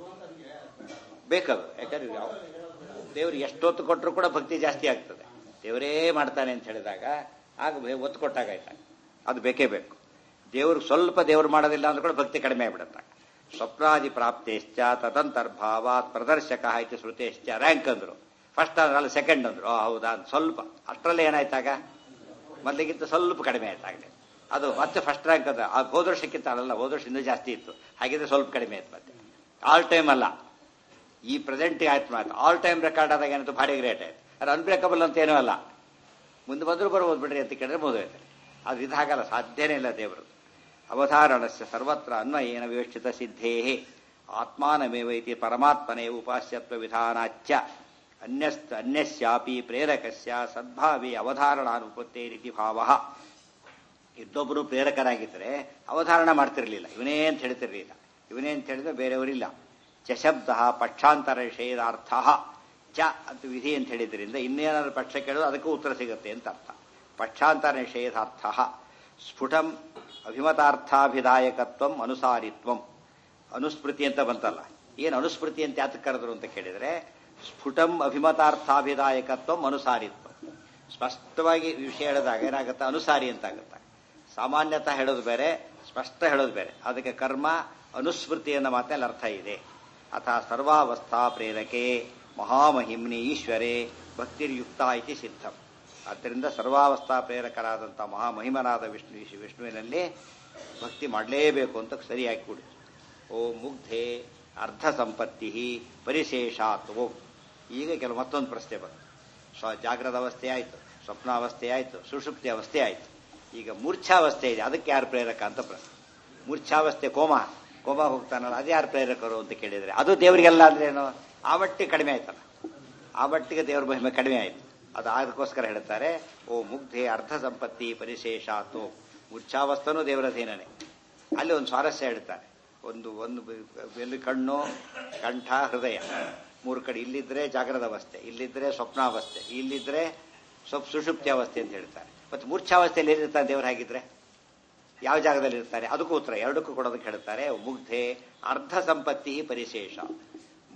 Speaker 1: ಬೇಕದು ಯಾಕಂದ್ರೆ ಯಾವ- ದೇವ್ರಿಗೆ ಎಷ್ಟೊತ್ತು ಕೊಟ್ಟರು ಕೂಡ ಭಕ್ತಿ ಜಾಸ್ತಿ ಆಗ್ತದೆ ದೇವರೇ ಮಾಡ್ತಾನೆ ಅಂತ ಹೇಳಿದಾಗ ಆಗ ಬೇ- ಒತ್ತು ಕೊಟ್ಟಾಗಾಯ್ತಾಗ ಅದು ಬೇಕೇ ಬೇಕು ದೇವ್ರಿಗೆ ಸ್ವಲ್ಪ ದೇವ್ರು ಮಾಡೋದಿಲ್ಲ ಅಂದ್ರೆ ಕೂಡ ಭಕ್ತಿ ಕಡಿಮೆ ಆಗ್ಬಿಡುತ್ತೆ ಸ್ವಪ್ನಾದಿ ಪ್ರಾಪ್ತೇಶ್ಚ ತದಂತರ್ಭಾವಾತ್ ಪ್ರದರ್ಶಕ ಆಯ್ತು ಶ್ರುತೇಶ್ಚ ರ್ಯಾಂಕ್ ಅಂದ್ರು ಫಸ್ಟ್ ಅಲ್ಲ ಸೆಕೆಂಡ್ ಅಂದ್ರು ಓ ಹೌದಾ ಅಂತ ಸ್ವಲ್ಪ ಅಷ್ಟರಲ್ಲೇ ಏನಾಯ್ತಾಗ ಮೊದಲಿಗಿಂತ ಸ್ವಲ್ಪ ಕಡಿಮೆ ಆಯ್ತಾಗಲೇ ಅದು ಮತ್ತೆ ಫಸ್ಟ್ ರ್ಯಾಂಕ್ ಅದ ಆ ಹೋದ ವರ್ಷಕ್ಕಿಂತ ಅಲ್ಲ ಹೋದ ವರ್ಷ ಇನ್ನೂ ಜಾಸ್ತಿ ಇತ್ತು ಹಾಗಿದ್ರೆ ಸ್ವಲ್ಪ ಕಡಿಮೆ ಆಯ್ತು ಮತ್ತೆ ಆಲ್ ಟೈಮ್ ಅಲ್ಲ ಈ ಪ್ರೆಸೆಂಟ್ ಆಯ್ತು ಮಾತು ಆಲ್ ಟೈಮ್ ರೆಕಾರ್ಡ್ ಆದಾಗ ಏನಾಯ್ತು ಭಾರಿ ಗ್ರೇಟ್ ಆಯ್ತು ಅದು ಅನ್ಬ್ರೇಕಬಲ್ ಅಂತ ಏನೂ ಅಲ್ಲ ಮುಂದೆ ಬಂದರೂ ಬರ್ಬೋದು ಬಿಡ್ರಿ ಅಂತ ಕೇಳಿದ್ರೆ ಬೋಧೈತೆ ಅದು ಇದು ಹಾಗಲ್ಲ ಸಾಧ್ಯನೇ ಇಲ್ಲ ದೇವರು ಅವಧಾರಣಸ್ಯ ಸರ್ವತ್ರ ಅನ್ವಯೇನ ವಿವಕ್ಷಿತ ಸಿದ್ಧೇ ಆತ್ಮಾನಮೇವ ಇತಿ ಪರಮಾತ್ಮನೇ ಉಪಾಸ್ಯತ್ವ ವಿಧಾನಾಚ್ಚ ಅನ್ಯಸ್ತ ಅನ್ಯಸ್ಯಾಪಿ ಪ್ರೇರಕಸ್ಯ ಸದ್ಭಾವಿ ಅವಧಾರಣಾನುಪತ್ತೇರಿತಿ ಭಾವ ಇದ್ದೊಬ್ಬರು ಪ್ರೇರಕರಾಗಿದ್ದರೆ ಅವಧಾರಣ ಮಾಡ್ತಿರ್ಲಿಲ್ಲ ಇವನೇ ಅಂತ ಹೇಳ್ತಿರ್ಲಿಲ್ಲ ಇವನೇ ಅಂತ ಹೇಳಿದ್ರೆ ಬೇರೆಯವರಿಲ್ಲ ಚ ಶಬ್ದ ಪಕ್ಷಾಂತರ ನಿಷೇಧಾರ್ಥ ಚ ಅಂತ ವಿಧಿ ಅಂತ ಹೇಳಿದ್ರಿಂದ ಇನ್ನೇನಾದ್ರು ಪಕ್ಷ ಕೇಳೋದು ಅದಕ್ಕೂ ಉತ್ತರ ಸಿಗುತ್ತೆ ಅಂತ ಅರ್ಥ ಪಕ್ಷಾಂತರ ನಿಷೇಧಾರ್ಥ ಸ್ಫುಟಂ ಅಭಿಮತಾರ್ಥಾಭಿದಾಯಕತ್ವಂ ಅನುಸಾರಿತ್ವಂ ಅನುಸ್ಮೃತಿ ಅಂತ ಬಂತಲ್ಲ ಏನು ಅನುಸ್ಮೃತಿ ಅಂತ ಯಾತಕ್ಕೆ ಕರೆದ್ರು ಅಂತ ಕೇಳಿದ್ರೆ ಸ್ಫುಟಂ ಅಭಿಮತಾರ್ಥಾಭಿದಾಯಕತ್ವಂ ಅನುಸಾರಿತ್ವ ಸ್ಪಷ್ಟವಾಗಿ ವಿಷಯ ಹೇಳಿದಾಗ ಏನಾಗುತ್ತೆ ಅನುಸಾರಿ ಅಂತ ಆಗುತ್ತೆ ಸಾಮಾನ್ಯತಃ ಹೇಳೋದು ಬೇರೆ ಸ್ಪಷ್ಟ ಹೇಳೋದು ಬೇರೆ ಅದಕ್ಕೆ ಕರ್ಮ ಅನುಸ್ಮೃತಿ ಅನ್ನೋ ಮಾತಲ್ಲಿ ಅರ್ಥ ಇದೆ ಅಥ ಸರ್ವಾವಸ್ಥಾ ಪ್ರೇರಕೆ ಮಹಾಮಹಿಮ್ನಿ ಈಶ್ವರೇ ಭಕ್ತಿರ್ಯುಕ್ತ ಇತಿ ಸಿದ್ಧಂ ಆದ್ದರಿಂದ ಸರ್ವಾವಸ್ಥಾ ಪ್ರೇರಕರಾದಂಥ ಮಹಾಮಹಿಮನಾದ ವಿಷ್ಣು ವಿಷ್ಣುವಿನಲ್ಲಿ ಭಕ್ತಿ ಮಾಡಲೇಬೇಕು ಅಂತ ಸರಿಯಾಗಿ ಕೂಡಿ ಓ ಮುಗ್ಧೆ ಅರ್ಧ ಸಂಪತ್ತಿ ಪರಿಶೇಷಾತ್ ಓಂ ಈಗ ಕೆಲವು ಮತ್ತೊಂದು ಪ್ರಶ್ನೆ ಬಂತು ಸ್ವ ಜಾಗ್ರದ ಅವಸ್ಥೆ ಆಯಿತು ಸ್ವಪ್ನಾವಸ್ಥೆ ಆಯಿತು ಸುಷುಪ್ತಿ ಅವಸ್ಥೆ ಆಯಿತು ಈಗ ಮೂರ್ಛಾವಸ್ಥೆ ಇದೆ ಅದಕ್ಕೆ ಯಾರು ಪ್ರೇರಕ ಅಂತ ಪ್ರಶ್ನೆ ಮೂರ್ಛಾವಸ್ಥೆ ಕೋಮ ಕೋಮ ಹೋಗ್ತಾನಲ್ಲ ಅದು ಯಾರು ಪ್ರೇರಕರು ಅಂತ ಕೇಳಿದರೆ ಅದು ದೇವರಿಗೆಲ್ಲ ಅಂದ್ರೆ ಏನು ಆ ಮಟ್ಟಿಗೆ ಕಡಿಮೆ ಆಯ್ತಲ್ಲ ಆ ಮಟ್ಟಿಗೆ ದೇವರ ಮಹಿಮೆ ಕಡಿಮೆ ಆಯಿತು ಅದು ಅದಕ್ಕೋಸ್ಕರ ಹೇಳ್ತಾರೆ ಓ ಮುಗ್ಧೆ ಅರ್ಧ ಸಂಪತ್ತಿ ಪರಿಶೇಷಾತು ಮೂರ್ಛಾವಸ್ಥನೂ ದೇವರಧೀನನೇ ಅಲ್ಲಿ ಒಂದು ಸ್ವಾರಸ್ಯ ಹೇಳ್ತಾರೆ ಒಂದು ಒಂದು ಎಲ್ಲಿ ಕಣ್ಣು ಕಂಠ ಹೃದಯ ಮೂರು ಕಡೆ ಇಲ್ಲಿದ್ರೆ ಜಾಗ್ರದ ಅವಸ್ಥೆ ಇಲ್ಲಿದ್ರೆ ಸ್ವಪ್ನಾವಸ್ಥೆ ಇಲ್ಲಿದ್ರೆ ಸ್ವಲ್ಪ ಸುಷುಪ್ತಿ ಅವಸ್ಥೆ ಅಂತ ಹೇಳ್ತಾರೆ ಮತ್ತು ಮೂರ್ಛಾವಸ್ಥೆಯಲ್ಲಿ ಏನಿರ್ತಾನೆ ದೇವರು ಹಾಗಿದ್ರೆ ಯಾವ ಜಾಗದಲ್ಲಿ ಇರ್ತಾರೆ ಅದಕ್ಕೂ ಉತ್ತರ ಎರಡಕ್ಕೂ ಕೊಡೋದಕ್ಕೆ ಹೇಳ್ತಾರೆ ಮುಗ್ಧೆ ಅರ್ಧ ಸಂಪತ್ತಿ ಪರಿಶೇಷ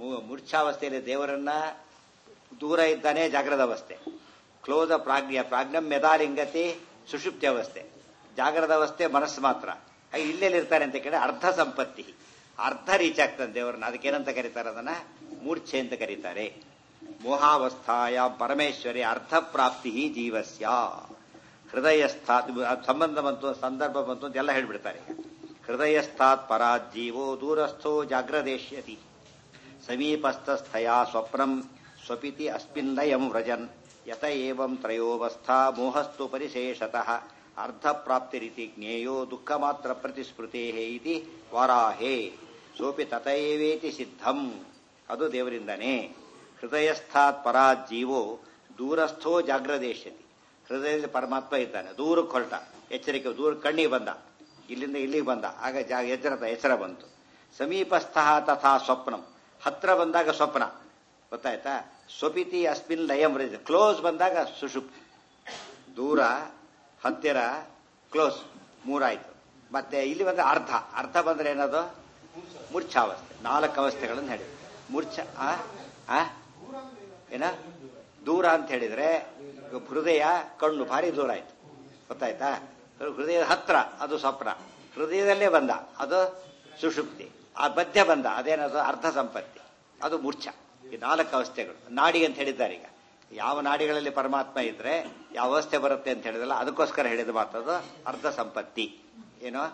Speaker 1: ಮು- ಮೂರ್ಛಾವಸ್ಥೆಯಲ್ಲಿ ದೇವರನ್ನ ದೂರ ಇದ್ದಾನೆ ಜಾಗ್ರದ ಅವಸ್ಥೆ ಕ್ಲೋಸ ಪ್ರಾಜ್ಞ ಪ್ರಾಜ್ಞಂ ಮೆದಾಲಿಂಗತಿ ಸುಷುಪ್ತಿ ಅವಸ್ಥೆ ಜಾಗ್ರದ ಅವಸ್ಥೆ ಮನಸ್ಸು ಮಾತ್ರ ಹಾಗೆ ಇಲ್ಲೆಲ್ಲಿ ಇರ್ತಾರೆ ಅಂತ ಕೇಳಿ ಅರ್ಧ ಸಂಪತ್ತಿ ಅರ್ಧ ರೀಚ್ ಆಗ್ತಾನೆ ದೇವರನ್ನ ಅದಕ್ಕೇನಂತ ಕರೀತಾರೆ ಅದನ್ನ ಮೂರ್ಛೆ ಅಂತ ಕರೀತಾರೆ ಮೋಹಾವಸ್ಥಾಯ ಪರಮೇಶ್ವರಿ ಅರ್ಧ ಪ್ರಾಪ್ತಿ ಜೀವಸ್ಯ ಹೃದಯಸ್ಥಾತ್ ಅದು ಸಂಬಂಧ ಬಂತು ಸಂದರ್ಭ ಬಂತು ಅಂತೆಲ್ಲ ಹೇಳ್ಬಿಡ್ತಾರೆ ಈಗ ಹೃದಯಸ್ಥಾತ್ ಪರಾತ್ ಜೀವೋ ದೂರಸ್ಥೋ ಜಾಗ್ರದೇಶ್ಯತಿ ಸಮೀಪಸ್ಥಸ್ಥಯಾ ಸ್ವಪ್ನಂ ಸ್ವಪಿತಿ ಅಸ್ಮಿನ್ನಯಂ ವ್ರಜನ್ ಯತ ಏವಂ ತ್ರಯೋವಸ್ಥಾ ಮೋಹಸ್ತು ಪರಿಶೇಷತಃ ಅರ್ಧಪ್ರಾಪ್ತಿರಿತಿ ಜ್ಞೇಯೋ ದುಃಖ ಮಾತ್ರ ಪ್ರತಿಸ್ಮೃತೇ ಇತಿ ವಾರಾಹೇ ಸೋಪಿ ತಥೈವೇತಿ ಸಿದ್ಧಂ ಅದು ದೇವರಿಂದನೇ ಹೃದಯಸ್ಥಾತ್ ಪರಾತ್ ಜೀವೋ ದೂರಸ್ಥೋ ಜಾಗ್ರದೇಶ್ಯತಿ ಹೃದಯದಲ್ಲಿ ಪರಮಾತ್ಮ ಇದ್ದಾನೆ ದೂರಕ್ಕೆ ಹೊರಟ ಎಚ್ಚರಿಕೆ ದೂರ ಕಣ್ಣಿಗೆ ಬಂದ ಇಲ್ಲಿಂದ ಇಲ್ಲಿಗೆ ಬಂದ ಆಗ ಜಾಗ ಎಚ್ಚರದ ಎಚ್ಚರ ಬಂತು ಸಮೀಪಸ್ಥ ತಥಾ ಸ್ವಪ್ನಂ ಹತ್ರ ಬಂದಾಗ ಸ್ವಪ್ನ ಗೊತ್ತಾಯ್ತಾ ಸ್ವಪಿತಿ ಅಸ್ಮಿನ್ ಲಯಂ ರಜ ಕ್ಲೋಸ್ ಬಂದಾಗ ಸುಷುಪ್ತಿ ದೂರ ಹತ್ತಿರ ಕ್ಲೋಸ್ ಮೂರಾಯ್ತು ಮತ್ತೆ ಇಲ್ಲಿ ಬಂದ್ರೆ ಅರ್ಧ ಅರ್ಧ ಬಂದ್ರೆ ಏನದು ಮೂರ್ಛಾವಸ್ಥೆ ನಾಲ್ಕು ಅವಸ್ಥೆಗಳನ್ನು ಹೇಳಿ ಮೂರ್ಛ ಆ? ಆ? ಏನ ದೂರ ಅಂತ ಹೇಳಿದ್ರೆ ಹೃದಯ ಕಣ್ಣು ಭಾರಿ ದೂರ ಆಯ್ತು ಗೊತ್ತಾಯ್ತಾ ಹೃದಯದ ಹತ್ರ ಅದು ಸ್ವಪ್ನ ಹೃದಯದಲ್ಲೇ ಬಂದ ಅದು ಸುಷುಪ್ತಿ ಆ ಮಧ್ಯ ಬಂದ ಅದೇನದು ಅರ್ಧ ಸಂಪತ್ತಿ ಅದು ಮೂರ್ಛ ಈ ನಾಲ್ಕು ಅವಸ್ಥೆಗಳು ನಾಡಿ ಅಂತ ಹೇಳಿದ್ದಾರೆ ಈಗ ಯಾವ ನಾಡಿಗಳಲ್ಲಿ ಪರಮಾತ್ಮ ಇದ್ರೆ ಯಾವ ಅವಸ್ಥೆ ಬರುತ್ತೆ ಅಂತ ಹೇಳಿದಲ್ಲ ಅದಕ್ಕೋಸ್ಕರ ಹೇಳಿದ ಮಾತದು ಅರ್ಧ ಸಂಪತ್ತಿ ಏನೋ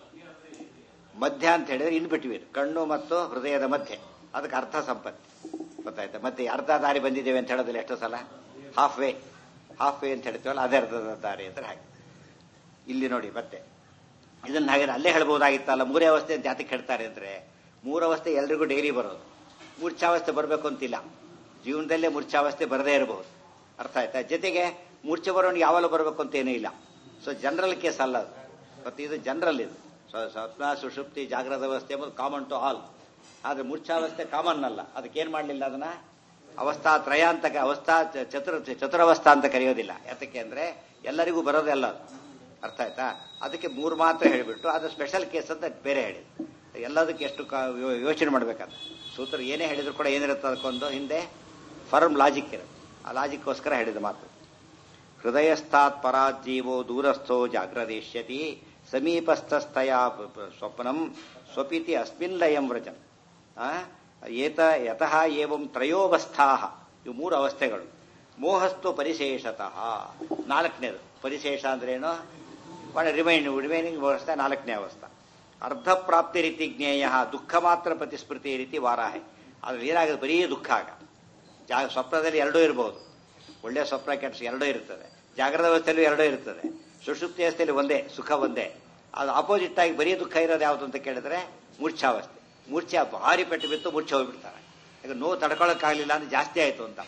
Speaker 1: ಮಧ್ಯ ಅಂತ ಹೇಳಿದ್ರೆ ಇನ್ ಬಿಟ್ವೀನ್ ಕಣ್ಣು ಮತ್ತು ಹೃದಯದ ಮಧ್ಯೆ ಅದಕ್ಕೆ ಅರ್ಧ ಸಂಪತ್ತಿ ಗೊತ್ತಾಯ್ತಾ ಮತ್ತೆ ಅರ್ಧ ದಾರಿ ಬಂದಿದ್ದೇವೆ ಅಂತ ಹೇಳೋದಿಲ್ಲ ಎಷ್ಟೋ ಸಲ ಹಾಫ್ ವೇ ಹಾಫ್ ವೇ ಅಂತ ಹೇಳ್ತೀವಲ್ಲ ಅದೇ ಅರ್ಧದ ದಾರಿ ಅಂತ ಹಾಗೆ ಇಲ್ಲಿ ನೋಡಿ ಮತ್ತೆ ಇದನ್ನ ಹಾಗೆ ಅಲ್ಲೇ ಹೇಳ್ಬೋದಾಗಿತ್ತಲ್ಲ ಮೂರೇ ಅವಸ್ಥೆ ಅಂತ ಯಾತಕ್ಕೆ ಹೇಳ್ತಾರೆ ಅಂದ್ರೆ ಮೂರವಸ್ಥೆ ಎಲ್ರಿಗೂ ಡೈಲಿ ಬರೋದು ಮೂರ್ಛಾವಸ್ಥೆ ಬರಬೇಕು ಅಂತಿಲ್ಲ ಜೀವನದಲ್ಲೇ ಮೂರ್ಛಾವಸ್ಥೆ ಬರದೇ ಇರಬಹುದು ಅರ್ಥ ಆಯ್ತಾ ಜೊತೆಗೆ ಮೂರ್ಛೆ ಬರೋನು ಯಾವಾಗಲೂ ಬರಬೇಕು ಅಂತ ಏನೂ ಇಲ್ಲ ಸೊ ಜನರಲ್ ಕೇಸ್ ಅಲ್ಲ ಅದು ಮತ್ತು ಇದು ಜನರಲ್ ಇದು ಸ್ವ- ಸ್ವಪ್ನ ಸುಷುಪ್ತಿ ಜಾಗ್ರದ ಅವಸ್ಥೆ ಎಂಬುದು ಕಾಮನ್ ಟು ಆಲ್ ಆದ್ರೆ ಮೂರ್ಛಾವಸ್ಥೆ ಕಾಮನ್ ಅಲ್ಲ ಅದಕ್ಕೇನ್ ಮಾಡಲಿಲ್ಲ ಅದನ್ನ ಅವಸ್ಥಾ ತ್ರಯ ಅಂತ ಕ- ಅವಸ್ಥಾ ಚ- ಚತುರ ಚತುರವಸ್ಥಾ ಅಂತ ಕರೆಯೋದಿಲ್ಲ ಯಾತಕ್ಕೆ ಅಂದ್ರೆ ಎಲ್ಲರಿಗೂ ಬರೋದಲ್ಲ ಅದು ಅರ್ಥ ಆಯ್ತಾ ಅದಕ್ಕೆ ಮೂರು ಮಾತ್ರ ಹೇಳಿಬಿಟ್ಟು ಅದು ಸ್ಪೆಷಲ್ ಕೇಸ್ ಅಂತ ಬೇರೆ ಹೇಳಿದ್ರು ಎಲ್ಲದಕ್ಕೆ ಎಷ್ಟು ಕ- ಯೋ- ಯೋಚನೆ ಮಾಡ್ಬೇಕಂತ ಸೂತ್ರ ಏನೇ ಹೇಳಿದ್ರು ಕೂಡ ಏನಿರುತ್ತೆ ಅದಕ್ಕೊಂದು ಹಿಂದೆ ಫರ್ಮ್ ಲಾಜಿಕ್ ಇರುತ್ತೆ ಆ ಲಾಜಿಕ್ಕೋಸ್ಕರ ಹೇಳಿದ ಮಾತು ಹೃದಯಸ್ಥಾತ್ ಪರಾಜ್ಜೀವೋ ದೂರಸ್ಥೋ ಜಾಗ್ರದೇಶ್ಯತಿ ಸಮೀಪಸ್ಥಸ್ಥಯ ಪ- ಪ- ಸ್ವಪ್ನಂ ಸ್ವಪಿತಿ ಅಸ್ಮಿನ್ ಲಯಂ ವ್ರಜನ್ ಆ? ಏತ ಯತಃ ಏವಂ ತ್ರಯೋವಸ್ಥಾ ಇವು ಮೂರು ಅವಸ್ಥೆಗಳು ಮೋಹಸ್ತು ಪರಿಶೇಷತಃ ನಾಲ್ಕನೇದು ಪರಿಶೇಷ ಅಂದ್ರೇನು ರಿಮೈನ್ ರಿಮೈನಿಂಗ್ ಅವಸ್ಥೆ ನಾಲ್ಕನೇ ಅವಸ್ಥೆ ಅರ್ಧ ಪ್ರಾಪ್ತಿ ರೀತಿ ಜ್ಞೇಯ ದುಃಖ ಮಾತ್ರ ಪ್ರತಿಸ್ಮೃತಿ ರೀತಿ ವಾರಾಹೆ ಅದ್ರಲ್ಲಿ ಏನಾಗುತ್ತೆ ಬರೀ ದುಃಖ ಆಗ ಜಾ ಸ್ವಪ್ನದಲ್ಲಿ ಎರಡೂ ಇರಬಹುದು ಒಳ್ಳೆಯ ಸ್ವಪ್ನ ಕೆಟ್ಟ ಎರಡೂ ಇರ್ತದೆ ಜಾಗ್ರದ ಅವಸ್ಥೆಯಲ್ಲೂ ಎರಡೂ ಇರ್ತದೆ ಸುಷುಪ್ತಿ ಅವಸ್ಥೆಯಲ್ಲಿ ಒಂದೇ ಸುಖ ಒಂದೇ ಅದು ಆಪೋಸಿಟ್ ಆಗಿ ಬರೀ ದುಃಖ ಇರೋದು ಯಾವುದು ಅಂತ ಕೇಳಿದ್ರೆ ಮೂರ್ಛಾವಸ್ಥೆ ಮೂರ್ಛೆ ಭಾರಿ ಪೆಟ್ಟು ಬಿತ್ತು ಮೂರ್ಛೆ ಹೋಗ್ಬಿಡ್ತಾರೆ ಈಗ ನೋವು ತಡ್ಕೊಳಕ್ಕಾಗಲಿಲ್ಲ ಅಂದ್ರೆ ಜಾಸ್ತಿ ಆಯ್ತು ಅಂತ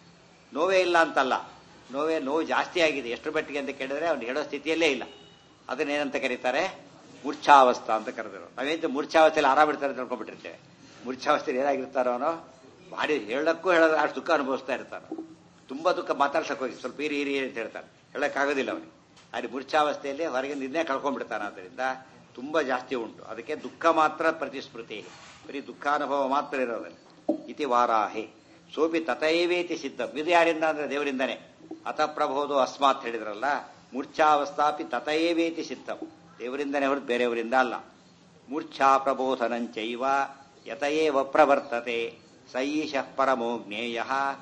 Speaker 1: ನೋವೇ ಇಲ್ಲ ಅಂತಲ್ಲ ನೋವೇ ನೋವು ಜಾಸ್ತಿ ಆಗಿದೆ ಎಷ್ಟು ಮಟ್ಟಿಗೆ ಅಂತ ಕೇಳಿದ್ರೆ ಅವ್ನು ಹೇಳೋ ಸ್ಥಿತಿಯಲ್ಲೇ ಇಲ್ಲ ಅದನ್ನೇನಂತ ಕರೀತಾರೆ ಮೂರ್ಛಾವಸ್ಥಾ ಅಂತ ಕರೆದಿರೋ ನಾವೇಂತ ಮೂರ್ಛಾವಸ್ಥೆಯಲ್ಲಿ ಆರಾಮ ಇರ್ತಾರೆ ಅಂತ ತಿಳ್ಕೊಂಡ್ಬಿಟ್ಟಿರ್ತೇವೆ ಮೂರ್ಛಾವಸ್ಥೆಯಲ್ಲಿ ಏನಾಗಿರ್ತಾರೋ ಅವನು ಭಾರಿ ಹೇಳಕ್ಕೂ ಹೇಳೋದು ಅಷ್ಟು ದುಃಖ ಅನುಭವಿಸ್ತಾ ಇರ್ತಾನೆ ತುಂಬಾ ದುಃಖ ಮಾತಾಡ್ಸಕ್ ಹೋಗಿ ಸ್ವಲ್ಪ ಇರಿ ಇರಿ ಅಂತ ಹೇಳ್ತಾನೆ ಹೇಳಕ್ಕಾಗೋದಿಲ್ಲ ಅವನಿಗೆ ಅಲ್ಲಿ ಮೂರ್ಛಾವಸ್ಥೆಯಲ್ಲಿ ಹೊರಗೆ ನಿನ್ನೆ ಕಳ್ಕೊಂಡ್ಬಿಡ್ತಾನೆ ಆದ್ದರಿಂದ ತುಂಬಾ ಜಾಸ್ತಿ ಉಂಟು ಅದಕ್ಕೆ ದುಃಖ ಮಾತ್ರ ಪ್ರತಿಸ್ಮೃತಿ ಬರೀ ದುಃಖಾನುಭವ ಮಾತ್ರ ಇರೋದಲ್ಲಿ ಇತಿ ವಾರಾಹೆ ಸೋಪಿ ತಥೈವೇತಿ ಸಿದ್ಧಂ ಇದು ಯಾರಿಂದ ಅಂದ್ರೆ ದೇವರಿಂದನೇ ಅತಃಪ್ರಭೋದು ಅಸ್ಮಾತ್ ಹೇಳಿದ್ರಲ್ಲ ಮೂರ್ಛಾವಸ್ಥಾಪಿ ತಥೈವೇತಿ ಸಿದ್ಧಂ ದೇವರಿಂದನೇ ಹೊರತು ಬೇರೆಯವರಿಂದ ಅಲ್ಲ ಮೂರ್ಛಾ ಪ್ರಬೋಧನಂಚೈವ ಯತಯೇವ ಪ್ರವರ್ತತೆ ಸೈಶಃ ಪರಮೋ ಜ್ಞೇಯ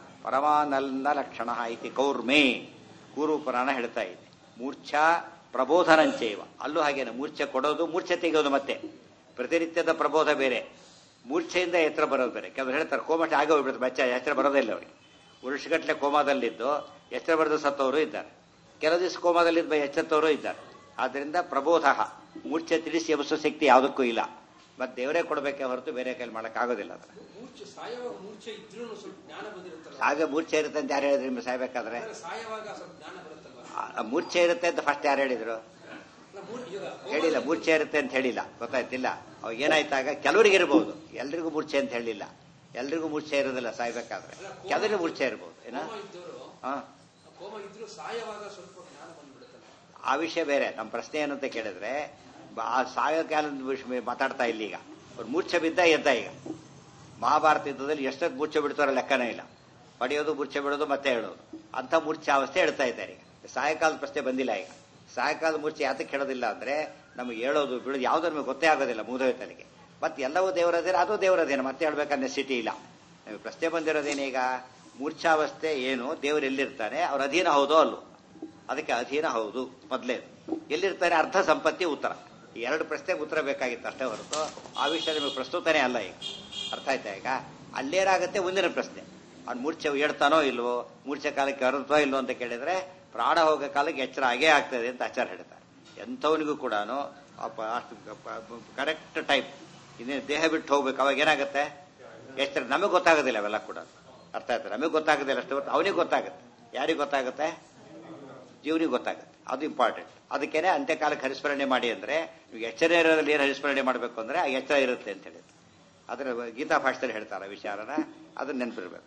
Speaker 1: ಪರಮಾನಂದ ಲಕ್ಷಣ ಇತಿ ಕೌರ್ಮೆ ಕೂರು ಪುರಾಣ ಹೇಳ್ತಾ ಇದೆ ಮೂರ್ಛಾ ಪ್ರಬೋಧನಂಚೈವ ಅಲ್ಲೂ ಹಾಗೇನೆ ಮೂರ್ಛೆ ಕೊಡೋದು ಮೂರ್ಛೆ ತೆಗೆಯೋದು ಮತ್ತೆ ಪ್ರತಿನಿತ್ಯದ ಪ್ರಬೋಧ ಬೇರೆ ಮೂರ್ಛೆಯಿಂದ ಎತ್ತರ ಬರೋದು ಬೇರೆ ಕೆಲವರು ಹೇಳ್ತಾರೆ ಕೋಮಟ ಆಗ ಹೋಗ್ಬಿಡುತ್ತೆ ಬಚ್ಚ ಎತ್ತರ ಬರೋದೇ ಇಲ್ಲ ಅವರಿಗೆ ವರ್ಷಗಟ್ಟಲೆ ಕೋಮಾದಲ್ಲಿದ್ದು ಎಚ್ಚರ ಬರೆದು ಸತ್ತವರು ಇದ್ದಾರೆ ಕೆಲವು ದಿವಸ ಕೋಮಾದಲ್ಲಿದ್ದ ಎಚ್ಚೆತ್ತವರು ಇದ್ದಾರೆ ಆದ್ದರಿಂದ ಪ್ರಬೋಧ ಮೂರ್ಛೆ ತಿಳಿಸಿ ಎಬ್ಬಿಸೋ ಶಕ್ತಿ ಯಾವುದಕ್ಕೂ ಇಲ್ಲ ಮತ್ತೆ ದೇವರೇ ಕೊಡಬೇಕೆ ಹೊರತು ಬೇರೆ ಕೈಲಿ ಮಾಡೋಕ್ಕಾಗೋದಿಲ್ಲ ಅದನ್ನ
Speaker 2: ಮೂರ್ಛೆ ಸಾಯವಾಗ ಮೂರ್ಛೆ ಇದ್ರೂ ಸ್ವಲ್ಪ ಜ್ಞಾನ ಬಂದಿರುತ್ತಲ್ಲ
Speaker 1: ಆಗ ಮೂರ್ಛೆ ಇರುತ್ತೆ ಅಂತ ಯಾರು ಹೇಳಿದ್ರು ನಿಮ್ಗೆ ಸಾಯ್ಬೇಕಾದ್ರೆ
Speaker 2: ಅಂದ್ರೆ ಸಾಯವಾಗ ಸ್ವಲ್ಪ ಜ್ಞಾನ ಬರುತ್ತಲ್ವಾ
Speaker 1: ಆ- ಆ ಮೂರ್ಛೆ ಇರುತ್ತೆ ಅಂತ ಫಸ್ಟ್ ಯಾರು ಹೇಳಿದ್ರು
Speaker 2: ಅಲ್ಲ, ಮೂರ್- ಈಗ
Speaker 1: ಹೇಳಿಲ್ಲ ಮೂರ್ಛೆ ಇರುತ್ತೆ ಅಂತ ಹೇಳಿಲ್ಲ ಗೊತ್ತಾಯ್ತಿಲ್ಲ ಅವಾಗ ಏನಾಯ್ತಾಗ ಕೆಲವರಿಗೆ ಇರಬಹುದು ಎಲ್ರಿಗೂ ಮೂರ್ಛೆ ಅಂತ ಹೇಳಿಲ್ಲ ಎಲ್ರಿಗೂ ಮೂರ್ಛೆ ಇರೋದಿಲ್ಲ ಸಾಯ್ಬೇಕಾದ್ರೆ ಕೆಲವರಿಗೆ ಮೂರ್ಛೆ ಇರಬಹುದು ಏನ
Speaker 2: ಕೋಮ ಇದ್ದವರು
Speaker 1: ಹಾ
Speaker 2: ಕೋಮ ಇದ್ರು ಸಾಯವಾಗ ಸ್ವಲ್ಪ ಜ್ಞಾನ ಬಂದ್ಬಿಡುತ್ತಲ್ಲ
Speaker 1: ಆ ವಿಷಯ ಬೇರೆ ನಮ್ಮ ಪ್ರಶ್ನೆ ಏನು ಅಂತ ಕೇಳಿದ್ರೆ ಬ- ಆ ಸಾಯೋ ಕಾಲದ ವಿಷಯ ಮಾತಾಡ್ತಾ ಇಲ್ಲ ಈಗ ಅವ್ರು ಮೂರ್ಛೆ ಬಿದ್ದ ಎದ್ದ ಈಗ ಮಹಾಭಾರತ ಯುದ್ಧದಲ್ಲಿ ಎಷ್ಟೊತ್ತು ಮೂರ್ಛೆ ಬಿಡ್ತಾರೋ ಲೆಕ್ಕನೇ ಇಲ್ಲ ಪಡೆಯೋದು ಮೂರ್ಛೆ ಬಿಡೋದು ಮತ್ತೆ ಹೇಳೋದು ಅಂಥ ಮೂರ್ಛಾವಸ್ಥೆ ಹೇಳ್ತಾ ಇದ್ದಾರೆ ಈಗ ಸಾಯಂಕಾಲದ ಪ್ರಶ್ನೆ ಬಂದಿಲ್ಲ ಈಗ ಸಾಯಂಕಾಲದ ಮೂರ್ಛೆ ಯಾತಕ್ಕೆ ಹೇಳೋದಿಲ್ಲ ಅಂದ್ರೆ ನಮಗೆ ಹೇಳೋದು ಬಿಡೋದು ಯಾವುದೋ ನಮಗೆ ಗೊತ್ತೇ ಆಗೋದಿಲ್ಲ ಮೂದೋಯ್ತಲಿಗೆ ಮತ್ತೆ ಎಲ್ಲವೂ ದೇವರದೇನು ಅದು ದೇವರದೇನು ಮತ್ತೆ ಹೇಳ್ಬೇಕನ್ನೋ ಸ್ಥಿತಿ ಇಲ್ಲ ನಮಗೆ ಪ್ರಶ್ನೆ ಬಂದಿರೋದೇನೀಗ ಮೂರ್ಛಾವಸ್ಥೆ ಏನು ದೇವರು ಎಲ್ಲಿರ್ತಾನೆ ಅವ್ರ ಅಧೀನ ಹೌದೋ ಅಲ್ಲೋ ಅದಕ್ಕೆ ಅಧೀನ ಹೌದು ಮೊದಲೇ ಎಲ್ಲಿರ್ತಾನೆ ಅರ್ಧ ಸಂಪತ್ತಿ ಉತ್ತರ ಈ ಎರಡು ಪ್ರಶ್ನೆಗೆ ಉತ್ತರ ಬೇಕಾಗಿತ್ತು ಅಷ್ಟೇ ಹೊರತು ಆ ವಿಷಯ ನಿಮಗೆ ಪ್ರಸ್ತುತನೇ ಅಲ್ಲ ಈಗ ಅರ್ಥ ಆಯ್ತಾ ಈಗ ಅಲ್ಲೇನಾಗುತ್ತೆ ಮುಂದಿನ ಪ್ರಶ್ನೆ ಅವ್ನು ಮೂರ್ಛೆ ಹೇಳ್ತಾನೋ ಇಲ್ವೋ ಮೂರ್ಛೆ ಕಾಲಕ್ಕೆ ಅರುತ್ತೋ ಇಲ್ವೋ ಅಂತ ಕೇಳಿದ್ರೆ ಪ್ರಾಣ ಹೋಗೋ ಕಾಲಕ್ಕೆ ಎಚ್ಚರ ಆಗೇ ಆಗ್ತದೆ ಅಂತ ಆಚಾರ ಹೇಳ್ತಾರೆ ಎಂಥವನಿಗೂ ಕೂಡ ಅಷ್ಟು ಕರೆಕ್ಟ್ ಟೈಪ್ ಇನ್ನೇ ದೇಹ ಬಿಟ್ಟು ಹೋಗ್ಬೇಕು ಅವಾಗ ಏನಾಗುತ್ತೆ ಎಚ್ಚರ ನಮಗೆ ಗೊತ್ತಾಗೋದಿಲ್ಲ ಅವೆಲ್ಲ ಕೂಡ ಅರ್ಥ ಆಯ್ತು ನಮಗೆ ಗೊತ್ತಾಗೋದಿಲ್ಲ ಅಷ್ಟು ಹೊರತು ಅವನಿಗೆ ಗೊತ್ತಾಗುತ್ತೆ ಯಾರಿಗೆ ಗೊತ್ತಾಗುತ್ತೆ ಜೀವನಿಗೆ ಗೊತ್ತಾಗುತ್ತೆ ಅದು ಇಂಪಾರ್ಟೆಂಟ್ ಅದಕ್ಕೇನೆ ಅಂತ್ಯಕಾಲಕ್ಕೆ ಹರಿಸ್ಮರಣೆ ಮಾಡಿ ಅಂದ್ರೆ ಈಗ ಎಚ್ಚರ ಇರೋದ್ರಲ್ಲಿ ಏನು ಹರಿಸ್ಮರಣೆ ಮಾಡಬೇಕು ಅಂದ್ರೆ ಆ ಎಚ್ಚರ ಇರುತ್ತೆ ಅಂತ ಹೇಳಿ ಅದರ ಗೀತಾ ಭಾಷೆದಲ್ಲಿ ಹೇಳ್ತಾರೆ ವಿಚಾರನ ಅದನ್ನ ನೆನಪಿರ್ಬೇಕು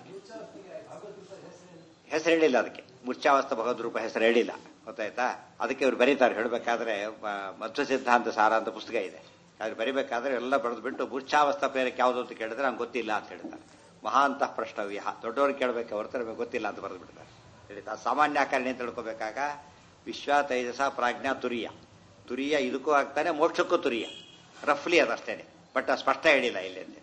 Speaker 1: ಹೆಸರು ಹೇಳಿಲ್ಲ ಅದಕ್ಕೆ ಮುರ್ಚಾವಸ್ಥ ಭಗವದ್ ರೂಪ ಹೆಸರು ಹೇಳಿಲ್ಲ ಗೊತ್ತಾಯ್ತಾ ಅದಕ್ಕೆ ಇವ್ರು ಬರೀತಾರೆ ಹೇಳಬೇಕಾದ್ರೆ ಮಧ್ವ ಸಿದ್ಧಾಂತ ಸಾರ ಅಂತ ಪುಸ್ತಕ ಇದೆ ಅದ್ರ ಬರಿಬೇಕಾದ್ರೆ ಎಲ್ಲ ಬರೆದು ಬಿಟ್ಟು ಮುರ್ಚಾವಸ್ಥ ಪ್ರೇರಕ್ಕೆ ಯಾವುದು ಅಂತ ಕೇಳಿದ್ರೆ ನಂಗೆ ಗೊತ್ತಿಲ್ಲ ಅಂತ ಹೇಳ್ತಾರೆ ಮಹಾಂತಃ ಪ್ರಶ್ನವ್ಯ ದೊಡ್ಡವ್ರಿಗೆ ಕೇಳಬೇಕು ಹೊರತು ನಮಗೆ ಗೊತ್ತಿಲ್ಲ ಅಂತ ಬರೆದು ಬಿಡ್ತಾರೆ ಹೇಳಿತಾ ಸಾಮಾನ್ಯ ಆಕರಣೆ ಅಂತ ತಿಳ್ಕೊಬೇಕಾಗ ವಿಶ್ವ ತೈಜಸ ಪ್ರಾಜ್ಞಾ ತುರಿಯ ತುರಿಯ ಇದಕ್ಕೂ ಆಗ್ತಾನೆ ಮೋಕ್ಷಕ್ಕೂ ತುರಿಯ ರಫ್ಲಿ ಅದಷ್ಟೇನೆ ಬಟ್ ಸ್ಪಷ್ಟ ಹೇಳಿಲ್ಲ ಇಲ್ಲಿ ಅಂತ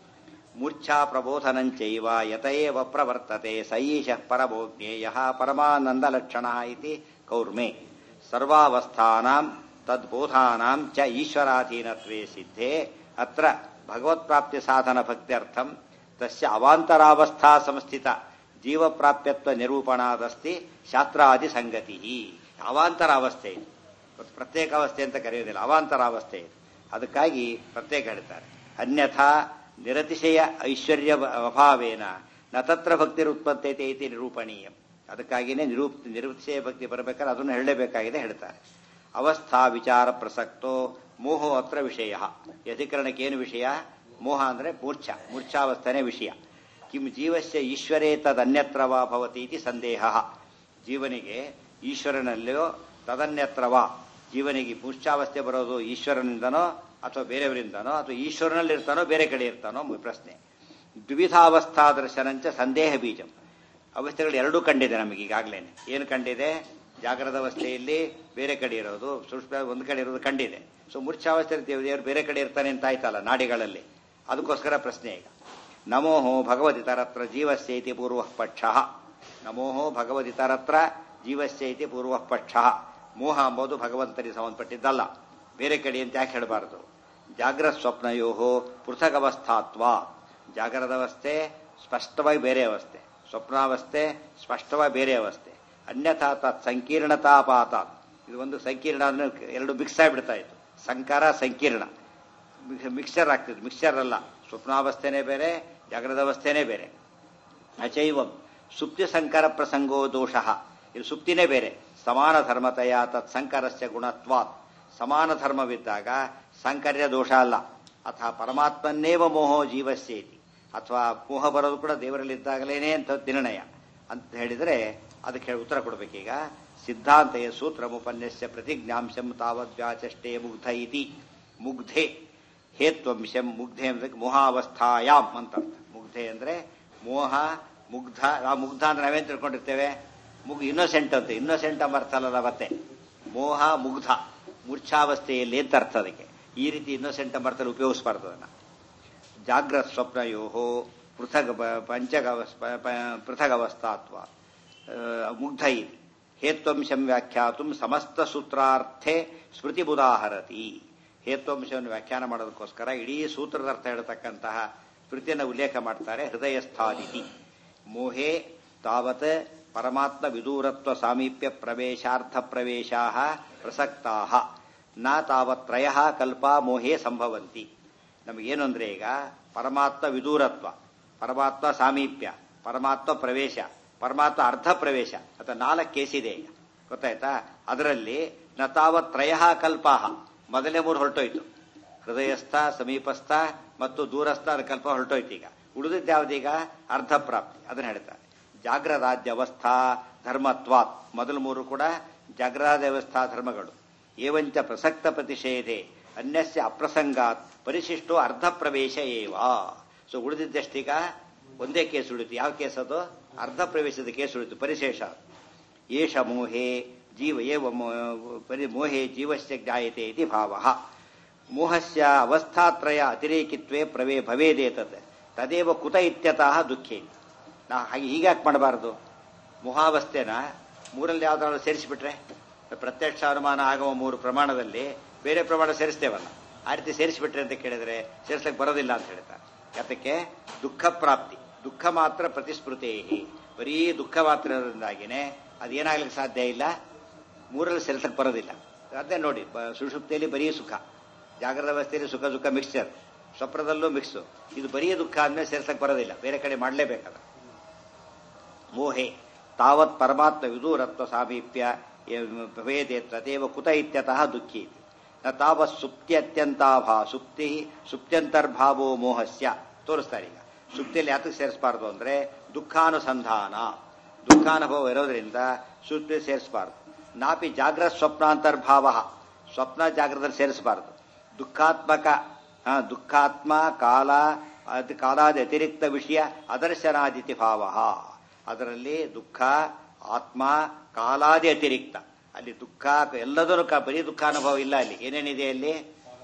Speaker 1: ಮೂರ್ಛಾ ಪ್ರಬೋಧನಂಚೈವ ಯತಯೇವ ಪ್ರವರ್ತತೆ ಸೈಷ ಪರಮೋ ಜ್ಞೇಯ ಪರಮಾನಂದ ಲಕ್ಷಣ ಇತಿ ಕೌರ್ಮೆ ಸರ್ವಾವಸ್ಥಾನಾಂ ತದ್ಬೋಧಾನಾಂ ಚ ಈಶ್ವರಾಧೀನತ್ವೇ ಸಿದ್ಧೇ ಅತ್ರ ಭಗವತ್ಪ್ರಾಪ್ತಿ ಸಾಧನ ಭಕ್ತ್ಯರ್ಥಂ ತಸ್ಯ ಅವಾಂತರಾವಸ್ಥಾ ಸಂಸ್ಥಿತ ಜೀವಪ್ರಾಪ್ಯತ್ವ ನಿರೂಪಣಾದಸ್ತಿ ಶಾಸ್ತ್ರಾದಿ ಸಂಗತಿ ಅವಾಂತರಾವಸ್ಥೆ ಇದು ಇವತ್ತು ಪ್ರತ್ಯೇಕ ಅವಸ್ಥೆ ಅಂತ ಕರೆಯೋದಿಲ್ಲ ಅವಾಂತರಾವಸ್ಥೆ ಇದು ಅದಕ್ಕಾಗಿ ಪ್ರತ್ಯೇಕ ಹೇಳ್ತಾರೆ ಅನ್ಯಥಾ ನಿರತಿಶಯ ಐಶ್ವರ್ಯ ಅಭಾವೇನ ನ ತತ್ರ ಭಕ್ತಿರುತ್ಪತ್ತೈತೆ ಇತಿ ನಿರೂಪಣೀಯ ಅದಕ್ಕಾಗಿಯೇ ನಿರೂಪ್ ನಿರುತಿಶಯ ಭಕ್ತಿ ಬರಬೇಕಾದ್ರೆ ಅದನ್ನು ಹೇಳಲೇಬೇಕಾಗಿದೆ ಹೇಳ್ತಾರೆ ಅವಸ್ಥಾ ವಿಚಾರ ಪ್ರಸಕ್ತೋ ಮೋಹೋ ಅತ್ರ ವಿಷಯ ಯಧಿಕರಣಕ್ಕೆ ಏನು ವಿಷಯ ಮೋಹ ಅಂದ್ರೆ ಮೂರ್ಛ ಮೂರ್ಛಾವಸ್ಥೆನೇ ವಿಷಯ ಕಿಂ ಜೀವಸ್ಯ ಈಶ್ವರೇ ತದನ್ಯತ್ರವಾ ಭವತಿ ಇತಿ ಸಂದೇಹ ಜೀವನಿಗೆ ಈಶ್ವರನಲ್ಲಿಯೋ ತದನ್ಯತ್ರವಾ ಜೀವನಿಗೆ ಮೂರ್ಛಾವಸ್ಥೆ ಬರೋದು ಈಶ್ವರನಿಂದನೋ ಅಥವಾ ಬೇರೆಯವರಿಂದನೋ ಅಥವಾ ಈಶ್ವರನಲ್ಲಿ ಇರ್ತಾನೋ ಬೇರೆ ಕಡೆ ಇರ್ತಾನೋ ದ್ವಿಧಾವಸ್ಥಾ ದ್ವಿಧಾವಸ್ಥಾ ದರ್ಶನಂಚ ಸಂದೇಹ ಬೀಜಂ ಅವಸ್ಥೆಗಳು ಎರಡೂ ಕಂಡಿದೆ ನಮಗೆ ಈಗಾಗಲೇ ಏನು ಕಂಡಿದೆ ಜಾಗ್ರದ ಅವಸ್ಥೆಯಲ್ಲಿ ಬೇರೆ ಕಡೆ ಇರೋದು ಸೂಕ್ಷ್ಮ ಒಂದು ಕಡೆ ಇರೋದು ಕಂಡಿದೆ ಸೊ ಮೂರ್ಛಾವಸ್ಥೆ ದೇವರು ಬೇರೆ ಕಡೆ ಇರ್ತಾನೆ ಅಂತ ಆಯ್ತಲ್ಲ ನಾಡಿಗಳಲ್ಲಿ ಅದಕ್ಕೋಸ್ಕರ ಪ್ರಶ್ನೆ ಈಗ ನಮೋಹೋ ಭಗವದಿತರತ್ರ ಜೀವಸ್ಯೈತಿ ಪೂರ್ವ ಪಕ್ಷ ನಮೋಹೋ ಭಗವದಿತರತ್ರ ಜೀವಸ್ಯೈತಿ ಪೂರ್ವ ಪಕ್ಷ ಮೋಹ ಎಂಬುದು ಭಗವಂತನಿಗೆ ಸಂಬಂಧಪಟ್ಟಿದ್ದಲ್ಲ ಬೇರೆ ಕಡೆ ಅಂತ ಯಾಕೆ ಹೇಳಬಾರದು ಜಾಗ್ರತ್ ಸ್ವಪ್ನಯೋ ಪೃಥಗವಸ್ಥಾತ್ವ ಜಾಗ್ರದ ಅವಸ್ಥೆ ಸ್ಪಷ್ಟವಾಗಿ ಬೇರೆ ಅವಸ್ಥೆ ಸ್ವಪ್ನಾವಸ್ಥೆ ಸ್ಪಷ್ಟವಾಗಿ ಬೇರೆ ಅವಸ್ಥೆ ಅನ್ಯಥಾ ತತ್ ಸಂಕೀರ್ಣತಾಪಾತ ಇದು ಒಂದು ಸಂಕೀರ್ಣ ಅಂದ್ರೆ ಎರಡು ಮಿಕ್ಸ್ ಆಗಿಬಿಡ್ತಾ ಇತ್ತು ಸಂಕಾರ ಸಂಕೀರ್ಣ ಮಿಕ್ಸರ್ ಆಗ್ತಿತ್ತು ಮಿಕ್ಸರ್ ಅಲ್ಲ ಸ್ವಪ್ನಾವಸ್ಥೆನೇ ಬೇರೆ ಜಾಗ್ರದ ಅವಸ್ಥೆನೇ ಬೇರೆ ಅಚೈವಂ ಸುಪ್ತಿ ಸಂಕಾರ ಪ್ರಸಂಗೋ ದೋಷ ಇದು ಸುಪ್ತಿನೇ ಬೇರೆ ಸಮಾನ ಧರ್ಮತೆಯ ತತ್ ಸಂಕರಸ್ಯ ಗುಣತ್ವಾತ್ ಸಮಾನ ಧರ್ಮವಿದ್ದಾಗ ಸಂಕರ್ಯ ದೋಷ ಅಲ್ಲ ಅಥವಾ ಪರಮಾತ್ಮನ್ನೇವ ಮೋಹೋ ಜೀವಸ್ಯೇತಿ ಅಥವಾ ಮೋಹ ಬರೋದು ಕೂಡ ದೇವರಲ್ಲಿದ್ದಾಗಲೇನೆ ಅಂತ ನಿರ್ಣಯ ಅಂತ ಹೇಳಿದರೆ ಅದಕ್ಕೆ ಉತ್ತರ ಕೊಡಬೇಕೀಗ ಸಿದ್ಧಾಂತೆಯ ಸೂತ್ರ ಮುಪನ್ಯಸ್ಯ ಪ್ರತಿಜ್ಞಾಂಶಂ ತಾವದ್ವ್ಯಾಚಷ್ಟೇ ಮುಗ್ಧ ಇತಿ ಮುಗ್ಧೆ ಹೇತ್ವಂಶಂ ಮುಗ್ಧೆ ಅಂದ್ರೆ ಮೋಹಾವಸ್ಥಾಯಾಮ್ ಅಂತ ಅರ್ಥ ಮುಗ್ಧೆ ಅಂದ್ರೆ ಮೋಹ ಮುಗ್ಧ ಆ ಮುಗ್ಧ ಅಂದ್ರೆ ನಾವೇನ್ ತಿಳ್ಕೊಂಡಿರ್ತೇವೆ ಮುಗ್ ಇನ್ನೋಸೆಂಟ್ ಅಂತ ಇನ್ನೋಸೆಂಟ್ ಎಂಬ ಅರ್ಥ ಅಲ್ಲದ ಮತ್ತೆ ಮೋಹ ಮುಗ್ಧ ಮೂರ್ಛಾವಸ್ಥೆಯಲ್ಲಿ ಅಂತ ಅರ್ಥ ಅದಕ್ಕೆ ಈ ರೀತಿ ಇನ್ನೋಸೆಂಟ್ ಎಂಬ ಅರ್ಥದಲ್ಲಿ ಉಪಯೋಗಿಸಬಾರ್ದು ಅದನ್ನ ಜಾಗ್ರತ್ ಸ್ವಪ್ನಯೋ ಪೃಥಗ್ ಪಂಚಗ ಪೃಥಗವಸ್ಥಾತ್ವ ಮುಗ್ಧ ಇತಿ ಹೇತ್ವಂಶಂ ವ್ಯಾಖ್ಯಾತು ಸಮಸ್ತ ಸೂತ್ರಾರ್ಥೆ ಸ್ಮೃತಿ ಬುದಾಹರತಿ ಹೇತ್ವಂಶವನ್ನು ವ್ಯಾಖ್ಯಾನ ಮಾಡೋದಕ್ಕೋಸ್ಕರ ಇಡೀ ಸೂತ್ರದ ಅರ್ಥ ಹೇಳ್ತಕ್ಕಂತಹ ಸ್ಮೃತಿಯನ್ನು ಉಲ್ಲೇಖ ಮಾಡ್ತಾರೆ ಹೃದಯಸ್ಥಾದಿತಿ ಮೋಹೆ ತಾವತ್ ಪರಮಾತ್ಮ ವಿದೂರತ್ವ ಸಾಮೀಪ್ಯ ಪ್ರವೇಶಾರ್ಥ ಪ್ರವೇಶಾ ಪ್ರಸಕ್ತಾ ನ ತಾವತ್ರಯ ಕಲ್ಪ ಮೋಹೇ ಸಂಭವಂತಿ ನಮಗೇನು ಅಂದ್ರೆ ಈಗ ಪರಮಾತ್ಮ ವಿದೂರತ್ವ ಪರಮಾತ್ಮ ಸಾಮೀಪ್ಯ ಪರಮಾತ್ಮ ಪ್ರವೇಶ ಪರಮಾತ್ಮ ಅರ್ಧ ಪ್ರವೇಶ ಅಥವಾ ನಾಲ್ಕು ಕೇಸಿದೆ ಈಗ ಗೊತ್ತಾಯ್ತಾ ಅದರಲ್ಲಿ ನ ತಾವತ್ರಯ ಕಲ್ಪಾಹ ಮೊದಲೇ ಮೂರು ಹೊರಟೋಯ್ತು ಹೃದಯಸ್ಥ ಸಮೀಪಸ್ಥ ಮತ್ತು ದೂರಸ್ಥ ಅದ್ರ ಕಲ್ಪ ಹೊರಟೋಯ್ತು ಈಗ ಉಳಿದಿದ್ದು ಯಾವ್ದೀಗ ಅರ್ಧ ಪ್ರಾಪ್ತಿ ಅದನ್ನ ಹೇಳ್ತಾರೆ ಜಾಗ್ರದಾದ್ಯ ಅವಸ್ಥಾ ಧರ್ಮತ್ವಾತ್ ಮೊದಲು ಮೂರು ಕೂಡ ಜಾಗ್ರದಾದ ಅವಸ್ಥಾ ಧರ್ಮಗಳು ಏವಂಚ ಪ್ರಸಕ್ತ ಪ್ರತಿಷೇಧೆ ಅನ್ಯಸ್ಯ ಅಪ್ರಸಂಗಾತ್ ಪರಿಶಿಷ್ಟೋ ಅರ್ಧ ಪ್ರವೇಶ ಏವ ಸೊ ಉಳಿದಿದ್ದಷ್ಟೀಗ ಒಂದೇ ಕೇಸ್ ಉಳಿತು ಯಾವ ಕೇಸ್ ಅದು ಅರ್ಧ ಪ್ರವೇಶದ ಕೇಸ್ ಉಳಿತು ಪರಿಶೇಷ ಏಷ ಮೋಹೆ ಜೀವ ಏವ ಮೋ- ಪರಿ ಮೋಹೆ ಜೀವಸ್ಯ ಜ್ಞಾಯತೆ ಇತಿ ಭಾವ ಮೋಹಸ್ಯ ಅವಸ್ಥಾತ್ರಯ ಅತಿರೇಕಿತ್ವೇ ಪ್ರವೇ ಭವೇದೇತತ್ ತದೇವ ಕುತ ಇತ್ಯತಃ ದುಃಖೇ ನಾ ಹಾಗೆ ಹೀಗ್ಯಾಕೆ ಮಾಡಬಾರದು ಮೋಹಾವಸ್ಥೆನ ಮೂರಲ್ಲಿ ಯಾವ್ದಾದ್ರು ಸೇರಿಸಿಬಿಟ್ರೆ ಪ್ರತ್ಯಕ್ಷ ಅನುಮಾನ ಆಗುವ ಮೂರು ಪ್ರಮಾಣದಲ್ಲಿ ಬೇರೆ ಪ್ರಮಾಣ ಸೇರಿಸ್ತೇವಲ್ಲ ಆ ರೀತಿ ಸೇರಿಸಿಬಿಟ್ರೆ ಅಂತ ಕೇಳಿದ್ರೆ ಸೇರಿಸಕ್ಕೆ ಬರೋದಿಲ್ಲ ಅಂತ ಹೇಳ್ತಾರೆ ಯಾತಕ್ಕೆ ದುಃಖ ಪ್ರಾಪ್ತಿ ದುಃಖ ಮಾತ್ರ ಪ್ರತಿಸ್ಮೃತೇ ಬರೀ ದುಃಖ ಮಾತ್ರ ಇರೋದ್ರಿಂದಾಗಿನೇ ಅದೇನಾಗ್ಲಿಕ್ಕೆ ಸಾಧ್ಯ ಇಲ್ಲ ಮೂರಲ್ಲಿ ಸೇರಿಸಕ್ಕೆ ಬರೋದಿಲ್ಲ ಅದೇ ನೋಡಿ ಬ- ಸುಷುಪ್ತಿಯಲ್ಲಿ ಬರೀ ಸುಖ ಜಾಗ್ರದ ಅವಸ್ಥೆಯಲ್ಲಿ ಸುಖ ದುಃಖ ಮಿಕ್ಸ್ಚರ್ ಸ್ವಪ್ನದಲ್ಲೂ ಮಿಕ್ಸು ಇದು ಬರೀ ದುಃಖ ಆದ್ಮೇಲೆ ಸೇರ್ಸಕ್ಕೆ ಬರೋದಿಲ್ಲ ಬೇರೆ ಕಡೆ ಮಾಡಲೇಬೇಕಲ್ಲ ಮೋಹೆ ತಾವತ್ ಪರಮಾತ್ಮ ವಿದೂರತ್ವ ಸಾಮೀಪ್ಯ ಭವೇದೆ ತದೇವ ಕುತ ಇತ್ಯತಃ ದುಃಖಿ ನ ತಾವತ್ ಸುಪ್ತ್ಯತ್ಯಂತಾಭಾ ಸುಪ್ತಿ ಸುಪ್ತ್ಯಂತರ್ಭಾವೋ ಮೋಹಸ್ಯ ತೋರಿಸ್ತಾರೆ ಈಗ ಸುಪ್ತಿಯಲ್ಲಿ ಯಾತಕ್ಕೆ ಸೇರಿಸಬಾರ್ದು ಅಂದ್ರೆ ದುಃಖಾನುಸಂಧಾನ ದುಃಖಾನುಭವ ಇರೋದ್ರಿಂದ ಸುಪ್ತಿ ಸೇರಿಸಬಾರ್ದು ನಾಪಿ ಜಾಗ್ರತ್ ಸ್ವಪ್ನಾಂತರ್ಭಾವ ಸ್ವಪ್ನ ಜಾಗ್ರದಲ್ಲಿ ಸೇರಿಸಬಾರ್ದು ದುಃಖಾತ್ಮಕ ಆ, ದುಃಖಾತ್ಮ ಕಾಲ ಅದು ಕಾಲಾದಿ ಅತಿರಿಕ್ತ ವಿಷಯ ಅದರ್ಶನಾದಿತಿ ಭಾವ ಅದರಲ್ಲಿ ದುಃಖ ಆತ್ಮ ಕಾಲಾದಿ ಅತಿರಿಕ್ತ ಅಲ್ಲಿ ದುಃಖ ಎಲ್ಲದನ್ನು ಕ- ಬರೀ ದುಃಖ ಅನುಭವ ಇಲ್ಲ ಅಲ್ಲಿ ಏನೇನಿದೆ ಅಲ್ಲಿ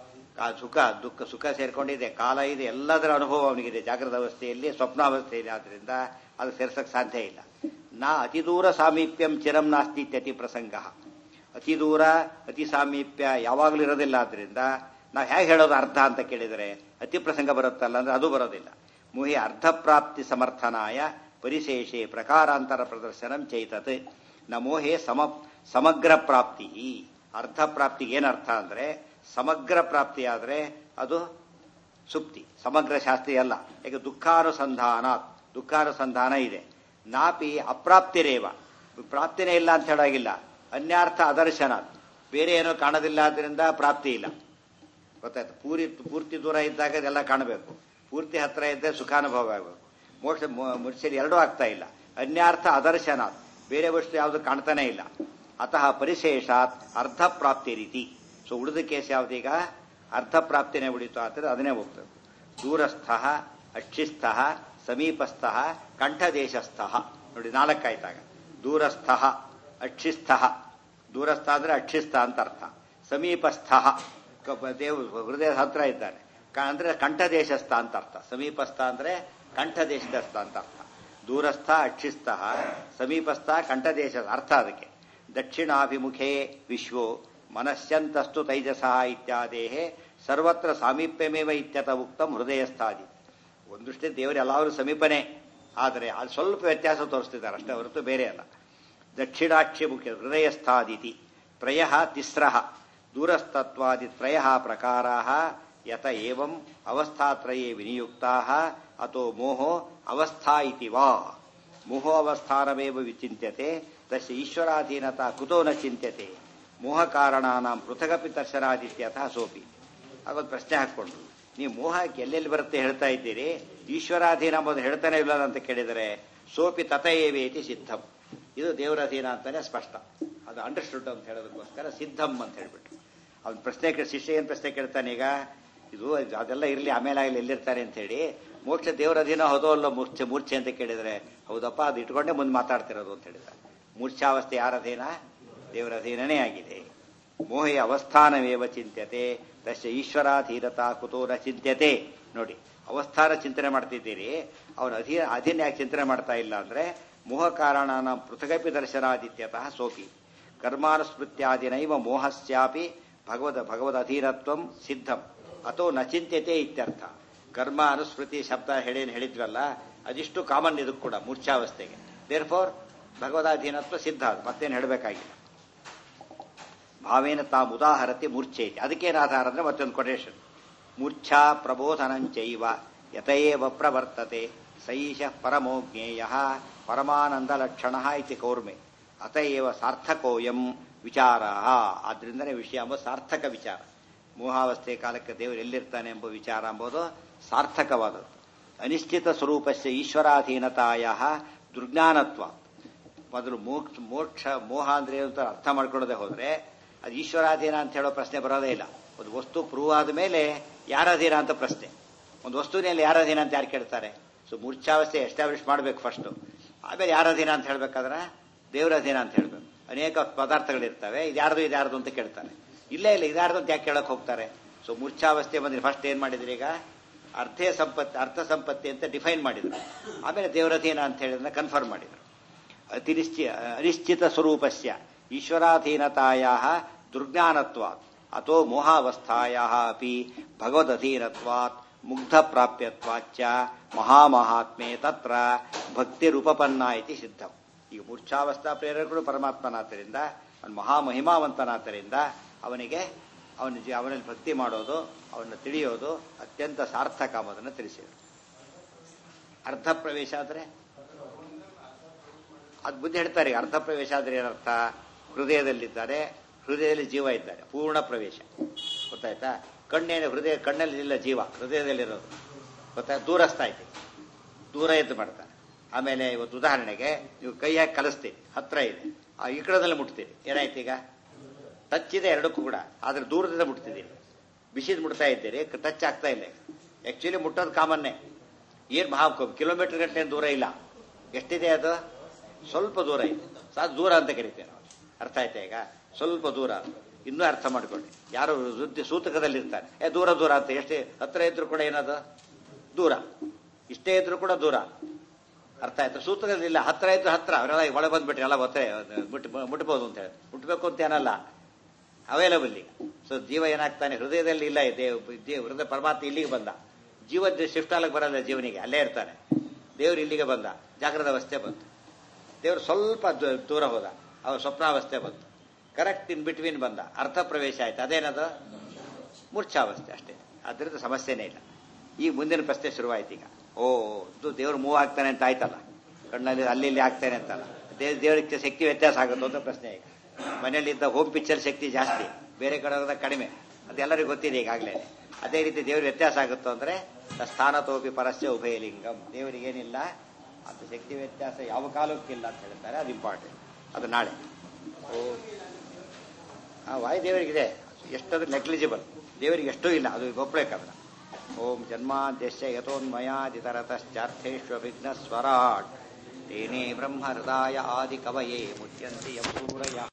Speaker 1: ಆ ಸುಖ ದುಃಖ ಸುಖ ಸೇರ್ಕೊಂಡಿದೆ ಕಾಲ ಇದೆ ಎಲ್ಲದರ ಅನುಭವ ಅವನಿಗಿದೆ ಜಾಗೃತ ಅವಸ್ಥೆಯಲ್ಲಿ ಸ್ವಪ್ನಾವಸ್ಥೆಯಲ್ಲಿ ಆದ್ರಿಂದ ಅದು ಸೇರ್ಸಕ್ ಸಾಧ್ಯ ಇಲ್ಲ ನಾ ಅತಿ ದೂರ ಸಾಮೀಪ್ಯಂ ಚಿರಂ ನಾಸ್ತಿ ಇತ್ಯತಿ ಪ್ರಸಂಗ ಅತಿ ದೂರ ಅತಿ ಸಾಮೀಪ್ಯ ಯಾವಾಗಲೂ ಇರೋದಿಲ್ಲ ಆದ್ರಿಂದ ನಾವು ಹೇಗೆ ಹೇಳೋದು ಅರ್ಧ ಅಂತ ಕೇಳಿದರೆ ಅತಿ ಪ್ರಸಂಗ ಬರುತ್ತಲ್ಲ ಅಂದ್ರೆ ಅದು ಬರೋದಿಲ್ಲ ಮುಹಿ ಅರ್ಧ ಪ್ರಾಪ್ತಿ ಸಮರ್ಥನಾಯ ಪರಿಶೇಷೆ ಪ್ರಕಾರಾಂತರ ಪ್ರದರ್ಶನಂ ಚೈತತ್ ನ ಮೋಹೆ ಸಮ ಸಮಗ್ರ ಪ್ರಾಪ್ತಿ ಅರ್ಧ ಪ್ರಾಪ್ತಿಗೆ ಏನರ್ಥ ಅಂದ್ರೆ ಸಮಗ್ರ ಪ್ರಾಪ್ತಿ ಆದ್ರೆ ಅದು ಸುಪ್ತಿ ಸಮಗ್ರ ಶಾಸ್ತ್ರಿ ಅಲ್ಲ ಈಗ ದುಃಖಾನುಸಂಧಾನ ದುಃಖಾನುಸಂಧಾನ ಇದೆ ನಾಪಿ ಅಪ್ರಾಪ್ತಿರೇವ ಪ್ರಾಪ್ತಿನೇ ಇಲ್ಲ ಅಂತ ಹೇಳಾಗಿಲ್ಲ ಅನ್ಯಾರ್ಥ ಅದರ್ಶನ ಬೇರೆ ಏನೋ ಕಾಣೋದಿಲ್ಲ ಆದ್ರಿಂದ ಪ್ರಾಪ್ತಿ ಇಲ್ಲ ಗೊತ್ತಾಯ್ತು ಪೂರಿ ಪೂರ್ತಿ ದೂರ ಇದ್ದಾಗ ಇದೆಲ್ಲ ಕಾಣಬೇಕು ಪೂರ್ತಿ ಹತ್ರ ಇದ್ದರೆ ಸುಖಾನುಭವ ಆಗಬೇಕು ಮೋಕ್ಷ ಮುರ್ಸಲಿ ಎರಡೂ ಆಗ್ತಾ ಇಲ್ಲ ಅನ್ಯಾರ್ಥ ಅದರ್ಶನ ಬೇರೆ ವಸ್ತು ಯಾವುದು ಕಾಣ್ತಾನೆ ಇಲ್ಲ ಅತಃ ಪರಿಶೇಷಾತ್ ಅರ್ಧ ಪ್ರಾಪ್ತಿ ರೀತಿ ಸೊ ಉಳಿದ ಕೇಸ್ ಯಾವ್ದೀಗ ಅರ್ಧ ಪ್ರಾಪ್ತಿನೇ ಉಳಿತು ಆದರೆ ಅದನ್ನೇ ಹೋಗ್ತದೆ ದೂರಸ್ಥ ಅಕ್ಷಿಸ್ಥ ಸಮೀಪಸ್ಥ ಕಂಠದೇಶಸ್ಥ ನೋಡಿ ನಾಲ್ಕಾಯ್ತಾಗ ದೂರಸ್ಥ ಅಕ್ಷಿಸ್ಥ ದೂರಸ್ಥ ಅಂದ್ರೆ ಅಕ್ಷಿಸ್ಥ ಅಂತ ಅರ್ಥ ಸಮೀಪಸ್ಥ ಕ- ದೇವ್ ಹೃದಯ ಹತ್ರ ಇದ್ದಾನೆ ಕ- ಅಂದ್ರೆ ಕಂಠದೇಶಸ್ಥ ಅಂತ ಅರ್ಥ ಸಮೀಪಸ್ಥ ಅಂದ್ರೆ ಕಂಠದೇಶಸ್ಥ ಅಂತ ಅರ್ಥ ದೂರಸ್ಥ ಅಕ್ಷಿಸ್ಥ ಸಮೀಪಸ್ಥ ಕಂಠದೇಶ ಅರ್ಥ ಅದಕ್ಕೆ ದಕ್ಷಿಣಾಭಿಮುಖೇ ವಿಶ್ವೋ ಮನಸ್ಸಂತಸ್ತು ತೈಜಸ ಇತ್ಯಾದೇಹೇ ಸರ್ವತ್ರ ಸಾಮೀಪ್ಯಮೇವ ಇತ್ಯತ ಉಕ್ತಂ ಹೃದಯಸ್ಥಾದಿ ಒಂದಷ್ಟೇ ದೇವರು ಎಲ್ಲಾದರೂ ಸಮೀಪನೇ ಆದರೆ ಅದು ಸ್ವಲ್ಪ ವ್ಯತ್ಯಾಸ ತೋರಿಸ್ತಿದ್ದಾರೆ ಅಷ್ಟೇ ಹೊರತು ಬೇರೆ ಅಲ್ಲ ದಕ್ಷಿಣಾಕ್ಷಿ ಮುಖ್ಯ ಹೃದಯಸ್ಥಾದಿತಿ ತ್ರಯ ತಿಸ್ರ ದೂರಸ್ತತ್ವಾದಿ ತ್ರಯ ಪ್ರಕಾರ ಯತ ಏವಂ ಅವಸ್ಥಾತ್ರಯೇ ವಿನಿಯುಕ್ತಾ ಅಥೋ ಮೋಹೋ ಅವಸ್ಥಾ ಇತಿ ವಾ ಮೋಹೋ ಅವಸ್ಥಾನಮೇವ ವಿಚಿಂತ್ಯತೆ ತಸ್ಯ ಈಶ್ವರಾಧೀನತಾ ಕುತೋ ನ ಚಿಂತ್ಯತೆ ಮೋಹ ಕಾರಣಾನಾಂ ಪೃಥಗಪಿ ದರ್ಶನಾದಿತ್ಯಥ ಸೋಪಿ ಆಗೊಂದು ಪ್ರಶ್ನೆ ಹಾಕ್ಕೊಂಡ್ರು ನೀವು ಮೋಹಕ್ಕೆ ಎಲ್ಲೆಲ್ಲಿ ಬರುತ್ತೆ ಹೇಳ್ತಾ ಇದ್ದೀರಿ ಈಶ್ವರಾಧೀನ ಎಂಬುದು ಹೇಳ್ತಾನೆ ಇಲ್ಲ ಅಂತ ಕೇಳಿದರೆ ಸೋಪಿ ತಥಯೇವೇತಿ ಸಿದ್ಧಂ ಇದು ದೇವರ ಅಧೀನ ಅಂತಾನೆ ಸ್ಪಷ್ಟ ಅದು ಅಂಡರ್ಸ್ಟುಡ್ ಅಂತ ಹೇಳೋದಕ್ಕೋಸ್ಕರ ಸಿದ್ಧಂ ಅಂತ ಹೇಳ್ಬಿಟ್ಟು ಅವ್ನ ಪ್ರಶ್ನೆ ಕೇಳಿ ಶಿಷ್ಯ ಏನ್ ಪ್ರಶ್ನೆ ಕೇಳ್ತಾನೆ ಈಗ ಇದು ಅದೆಲ್ಲ ಇರಲಿ ಆಮೇಲೆ ಆಗಲಿ ಎಲ್ಲಿರ್ತಾನೆ ಅಂತ ಹೇಳಿ ಮೋಕ್ಷ ದೇವರ ಅಧೀನ ಹೌದೋ ಅಲ್ಲೋ ಮೂರ್ಛೆ ಮೂರ್ಛೆ ಅಂತ ಕೇಳಿದರೆ ಹೌದಪ್ಪ ಅದು ಇಟ್ಕೊಂಡೇ ಮುಂದೆ ಮಾತಾಡ್ತಿರೋದು ಅಂತ ಹೇಳಿದ್ದಾರೆ ಮೂರ್ಛಾವಸ್ಥೆ ಯಾರ ಅಧೀನ ದೇವರ ಅಧೀನನೇ ಆಗಿದೆ ಮೋಹೆ ಅವಸ್ಥಾನವೇವ ಚಿಂತ್ಯತೆ ತಸ್ಯ ಈಶ್ವರಾಧೀನತಾ ಕುತೋ ನ ಚಿಂತ್ಯತೆ ನೋಡಿ ಅವಸ್ಥಾನ ಚಿಂತನೆ ಮಾಡ್ತಿದ್ದೀರಿ ಅವನ ಅಧೀನ ಅಧೀನ ಯಾಕೆ ಚಿಂತನೆ ಮಾಡ್ತಾ ಇಲ್ಲ ಅಂದ್ರೆ ಮೋಹ ಕಾರಣ ಪೃಥಗಪಿ ದರ್ಶನಾದಿತ್ಯತಃ ಸೋಪಿ ಕರ್ಮಾನುಸ್ಮೃತ್ಯಾದಿನೈವ ಮೋಹಸ್ಯಾಪಿ ಭಗವದ ಭಗವದ್ ಅಧೀನತ್ವಂ ಸಿದ್ಧಂ ಅಥೋ ನ ಚಿಂತ್ಯತೆ ಇತ್ಯರ್ಥ ಕರ್ಮ ಅನುಸ್ಮೃತಿ ಶಬ್ದ ಹೇಳೇನು ಹೇಳಿದ್ವಲ್ಲ ಅದಿಷ್ಟು ಕಾಮನ್ ಇದು ಕೂಡ ಮೂರ್ಛಾವಸ್ಥೆಗೆ ದೇರ್ ಫೋರ್ ಭಗವದಾಧೀನತ್ವ ಸಿದ್ಧ ಅದು ಮತ್ತೇನು ಹೇಳಬೇಕಾಗಿಲ್ಲ ಭಾವೇನ ತಾಮ್ ಉದಾಹರತಿ ಮೂರ್ಛೇತಿ ಅದಕ್ಕೇನು ಆಧಾರ ಅಂದ್ರೆ ಮತ್ತೊಂದು ಕೊಟೇಶನ್ ಮೂರ್ಛಾ ಪ್ರಬೋಧನಂಚೈವ ಯತಯೇವ ಪ್ರವರ್ತತೆ ಸೈಷ ಪರಮೋಜ್ಞೇಯ ಪರಮಾನಂದ ಲಕ್ಷಣ ಇತಿ ಕೌರ್ಮೆ ಅತಯೇವ ಸಾರ್ಥಕೋಯಂ ವಿಚಾರ ಆದ್ರಿಂದನೇ ವಿಷಯ ಎಂಬ ಸಾರ್ಥಕ ವಿಚಾರ ಮೋಹಾವಸ್ಥೆ ಕಾಲಕ್ಕೆ ದೇವರು ಎಲ್ಲಿರ್ತಾನೆ ಎಂಬ ವಿಚಾರ ಎಂಬುದು ಸಾರ್ಥಕವಾದದ್ದು ಅನಿಶ್ಚಿತ ಸ್ವರೂಪಸ್ಯ ಈಶ್ವರಾಧೀನತಾಯ ದುರ್ಜ್ಞಾನತ್ವ ಮೊದಲು ಮೋಕ್ಷ ಮೋಕ್ಷ ಮೋಹ ಅಂದ್ರೆ ಏನು ಅಂತ ಅರ್ಥ ಮಾಡ್ಕೊಳ್ಳದೆ ಹೋದ್ರೆ ಅದು ಈಶ್ವರಾಧೀನ ಅಂತ ಹೇಳೋ ಪ್ರಶ್ನೆ ಬರೋದೇ ಇಲ್ಲ ಒಂದು ವಸ್ತು ಪ್ರೂವ್ ಆದ ಮೇಲೆ ಯಾರಾಧೀನ ಅಂತ ಪ್ರಶ್ನೆ ಒಂದು ವಸ್ತುವಿನಲ್ಲಿ ಯಾರ ಅಧೀನ ಅಂತ ಯಾರು ಕೇಳ್ತಾರೆ ಸೊ ಮೂರ್ಛಾವಸ್ಥೆ ಎಸ್ಟಾಬ್ಲಿಷ್ ಮಾಡಬೇಕು ಫಸ್ಟು ಆಮೇಲೆ ಯಾರ ಅಧೀನ ಅಂತ ಹೇಳ್ಬೇಕಾದ್ರೆ ದೇವರ ಅಧೀನ ಅಂತ ಹೇಳ್ಬೇಕು ಅನೇಕ ಪದಾರ್ಥಗಳಿರ್ತವೆ ಇದ್ಯಾರ್ದು ಇದ್ಯಾರ್ದು ಅಂತ ಕೇಳ್ತಾರೆ ಇಲ್ಲೇ ಇಲ್ಲ ಇದ್ಯಾರ್ದು ಅಂತ ಯಾಕೆ ಕೇಳಕ್ ಹೋಗ್ತಾರೆ ಸೊ ಮೂರ್ಛಾವಸ್ಥೆ ಬಂದ್ರೆ ಫಸ್ಟ್ ಏನ್ ಮಾಡಿದ್ರಿ ಈಗ ಅರ್ಥೇ ಸಂಪತ್ತಿ ಅರ್ಥ ಸಂಪತ್ತಿ ಅಂತ ಡಿಫೈನ್ ಮಾಡಿದ್ರು ಆಮೇಲೆ ದೇವರಧೀನ ಅಂತ ಹೇಳಿದ್ರೆ ಕನ್ಫರ್ಮ್ ಮಾಡಿದ್ರು ಅತಿನಿಶ್ಚಿ ಅನಿಶ್ಚಿತ ಸ್ವರೂಪಸ್ಯ ಈಶ್ವರಾಧೀನತಾಯ ದುರ್ಜ್ಞಾನತ್ವಾತ್ ಅಥೋ ಮೋಹಾವಸ್ಥಾಯ ಅಪಿ ಭಗವದಧೀನತ್ವಾತ್ ಮುಗ್ಧ ಪ್ರಾಪ್ಯತ್ವಾಚ್ಚ ಮಹಾಮಹಾತ್ಮೆ ತತ್ರ ಭಕ್ತಿರುಪಪನ್ನ ಇತಿ ಸಿದ್ಧಂ ಈಗ ಮೂರ್ಛಾವಸ್ಥಾ ಪ್ರೇರಕರು ಪರಮಾತ್ಮನಾದ್ದರಿಂದ ಅವನು ಮಹಾಮಹಿಮಾವಂತನಾದ್ದರಿಂದ ಅವನಿಗೆ ಅವನ ಜೀ- ಅವನಲ್ಲಿ ಭಕ್ತಿ ಮಾಡೋದು ಅವನ್ನ ತಿಳಿಯೋದು ಅತ್ಯಂತ ಸಾರ್ಥಕ ಅನ್ನೋದನ್ನು ತಿಳಿಸಿದರು ಅರ್ಧ ಪ್ರವೇಶ ಆದರೆ ಅದು ಬುದ್ಧಿ ಹೇಳ್ತಾರೆ ಈಗ ಅರ್ಧ ಪ್ರವೇಶ ಆದ್ರೆ ಏನರ್ಥ ಹೃದಯದಲ್ಲಿದ್ದಾರೆ ಹೃದಯದಲ್ಲಿ ಜೀವ ಇದ್ದಾರೆ ಪೂರ್ಣ ಪ್ರವೇಶ ಗೊತ್ತಾಯ್ತಾ ಕಣ್ಣೇನು ಹೃದಯ ಕಣ್ಣಲ್ಲಿ ಇಲ್ಲ ಜೀವ ಹೃದಯದಲ್ಲಿರೋದು ಗೊತ್ತಾಯ್ತು ದೂರಸ್ಥ ಐತಿ ದೂರ ಎದ್ದು ಮಾಡ್ತಾರೆ ಆಮೇಲೆ ಇವತ್ತು ಉದಾಹರಣೆಗೆ ನೀವು ಕೈ ಹಾಕಿ ಕಲಿಸ್ತೀರಿ ಹತ್ರ ಇದೆ ಆ ಇಕಡದಲ್ಲಿ ಮುಟ್ತೀರಿ ಏನಾಯ್ತು ಈಗ ಟಚ್ ಇದೆ ಎರಡಕ್ಕೂ ಕೂಡ ಆದ್ರೆ ದೂರದಿಂದ ಮುಟ್ತಿದ್ದೀರಿ ಬಿಸಿದ್ ಮುಟ್ತಾ ಇದ್ದೀರಿ ಟಚ್ ಆಗ್ತಾ ಇಲ್ಲ ಆಕ್ಚುಲಿ ಮುಟ್ಟೋದು ಕಾಮನ್ನೇ ಏನ್ ಮಹಾ ಕಿಲೋಮೀಟರ್ ಗಂಟೆ ದೂರ ಇಲ್ಲ ಎಷ್ಟಿದೆ ಅದು ಸ್ವಲ್ಪ ದೂರ ಇದೆ ಸಾಕು ದೂರ ಅಂತ ಕರಿತೇವೆ ನಾವು ಅರ್ಥ ಆಯ್ತಾ ಈಗ ಸ್ವಲ್ಪ ದೂರ ಇನ್ನೂ ಅರ್ಥ ಮಾಡ್ಕೊಳ್ಳಿ ಯಾರು ವೃದ್ಧಿ ಸೂತಕದಲ್ಲಿ ಇರ್ತಾರೆ ಏ ದೂರ ದೂರ ಅಂತ ಎಷ್ಟೇ ಹತ್ರ ಇದ್ರು ಕೂಡ ಏನದು ದೂರ ಇಷ್ಟೇ ಇದ್ರು ಕೂಡ ದೂರ ಅರ್ಥ ಆಯ್ತು ಸೂತ್ರದಲ್ಲಿಲ್ಲ ಹತ್ರ ಇದ್ರು ಹತ್ರ ಅವರೆಲ್ಲ ಈಗ ಒಳಗೆ ಬಂದ್ಬಿಟ್ರೆ ಎಲ್ಲ ಗೊತ್ತೇ ಮುಟ್ ಮುಟ್ಬೋದು ಅಂತ ಹೇಳಿ ಮುಟ್ಬೇಕು ಅಂತ ಏನಲ್ಲ ಅವೈಲಬಲ್ ಈಗ ಸೊ ಜೀವ ಏನಾಗ್ತಾನೆ ಹೃದಯದಲ್ಲಿ ಇಲ್ಲ ದೇವ್ ದೇವ್ ಹೃದಯ ಪರಮಾತ್ಮ ಇಲ್ಲಿಗೆ ಬಂದ ಜೀವ ಶಿಫ್ಟ್ ಆಗಕ್ಕೆ ಬರಲ್ಲ ಜೀವನಿಗೆ ಅಲ್ಲೇ ಇರ್ತಾನೆ ದೇವ್ರು ಇಲ್ಲಿಗೆ ಬಂದ ಜಾಗೃತ ಅವಸ್ಥೆ ಬಂತು ದೇವ್ರು ಸ್ವಲ್ಪ ದೂ- ದೂರ ಹೋದ ಅವ್ರ ಸ್ವಪ್ನಾವಸ್ಥೆ ಬಂತು ಕರೆಕ್ಟ್ ಇನ್ ಬಿಟ್ವೀನ್ ಬಂದ ಅರ್ಥ ಪ್ರವೇಶ ಆಯ್ತು ಅದೇನದು ಮೂರ್ಛಾವಸ್ಥೆ ಅಷ್ಟೇ ಅದರಿಂದ ಸಮಸ್ಯೆನೇ ಇಲ್ಲ ಈಗ ಮುಂದಿನ ಪ್ರಶ್ನೆ ಶುರುವಾಯ್ತು ಈಗ ಓ ಇದು ದೇವ್ರು ಮೂವ್ ಆಗ್ತಾನೆ ಅಂತ ಆಯ್ತಲ್ಲ ಕಣ್ಣಲ್ಲಿ ಅಲ್ಲಿ ಇಲ್ಲಿ ಆಗ್ತಾನೆ ಅಂತಲ್ಲ ದೇವ್ ದೇವರಿಗೆ ಶಕ್ತಿ ವ್ಯತ್ಯಾಸ ಆಗುತ್ತೋ ಅಂತ ಪ್ರಶ್ನೆ ಈಗ ಮನೆಯಲ್ಲಿದ್ದ ಹೋಮ್ ಪಿಕ್ಚರ್ ಶಕ್ತಿ ಜಾಸ್ತಿ ಬೇರೆ ಕಡೆ ಹೋದಾಗ ಕಡಿಮೆ ಅದೆಲ್ಲರಿಗೂ ಗೊತ್ತಿದೆ ಈಗಾಗಲೇ ಅದೇ ರೀತಿ ದೇವ್ರ ವ್ಯತ್ಯಾಸ ಆಗುತ್ತೋ ಅಂದ್ರೆ ಸ್ಥಾನತೋಪಿ ಪರಸ್ಯ ಉಭಯಲಿಂಗಂ ದೇವರಿಗೇನಿಲ್ಲ ಅದು ಶಕ್ತಿ ವ್ಯತ್ಯಾಸ ಯಾವ ಕಾಲಕ್ಕಿಲ್ಲ ಅಂತ ಹೇಳ್ತಾರೆ ಅದು ಇಂಪಾರ್ಟೆಂಟ್ ಅದು ನಾಳೆ ಓ ಆ ವಾಯುದೇವರಿಗಿದೆ ಎಷ್ಟದು ನೆಗ್ಲಿಜಿಬಲ್ ದೇವರಿಗೆ ಎಷ್ಟೂ ಇಲ್ಲ ಅದು ಒಪ್ಲೇಕಲ್ಲ ಓಂ ಜನ್ಮಾದ್ಯಶ್ಯ ಯಥೋನ್ಮಯಾದಿತರತಶ್ಚಾರ್ಥೇಶ್ವ ವಿಘ್ನ ಸ್ವರಾಟ್ ತೇನೇ ಬ್ರಹ್ಮ ಹೃದಯ ಆದಿ ಕವಯೇ ಮುಚ್ಯಂತಿ ಯಂ ಸೂರಯ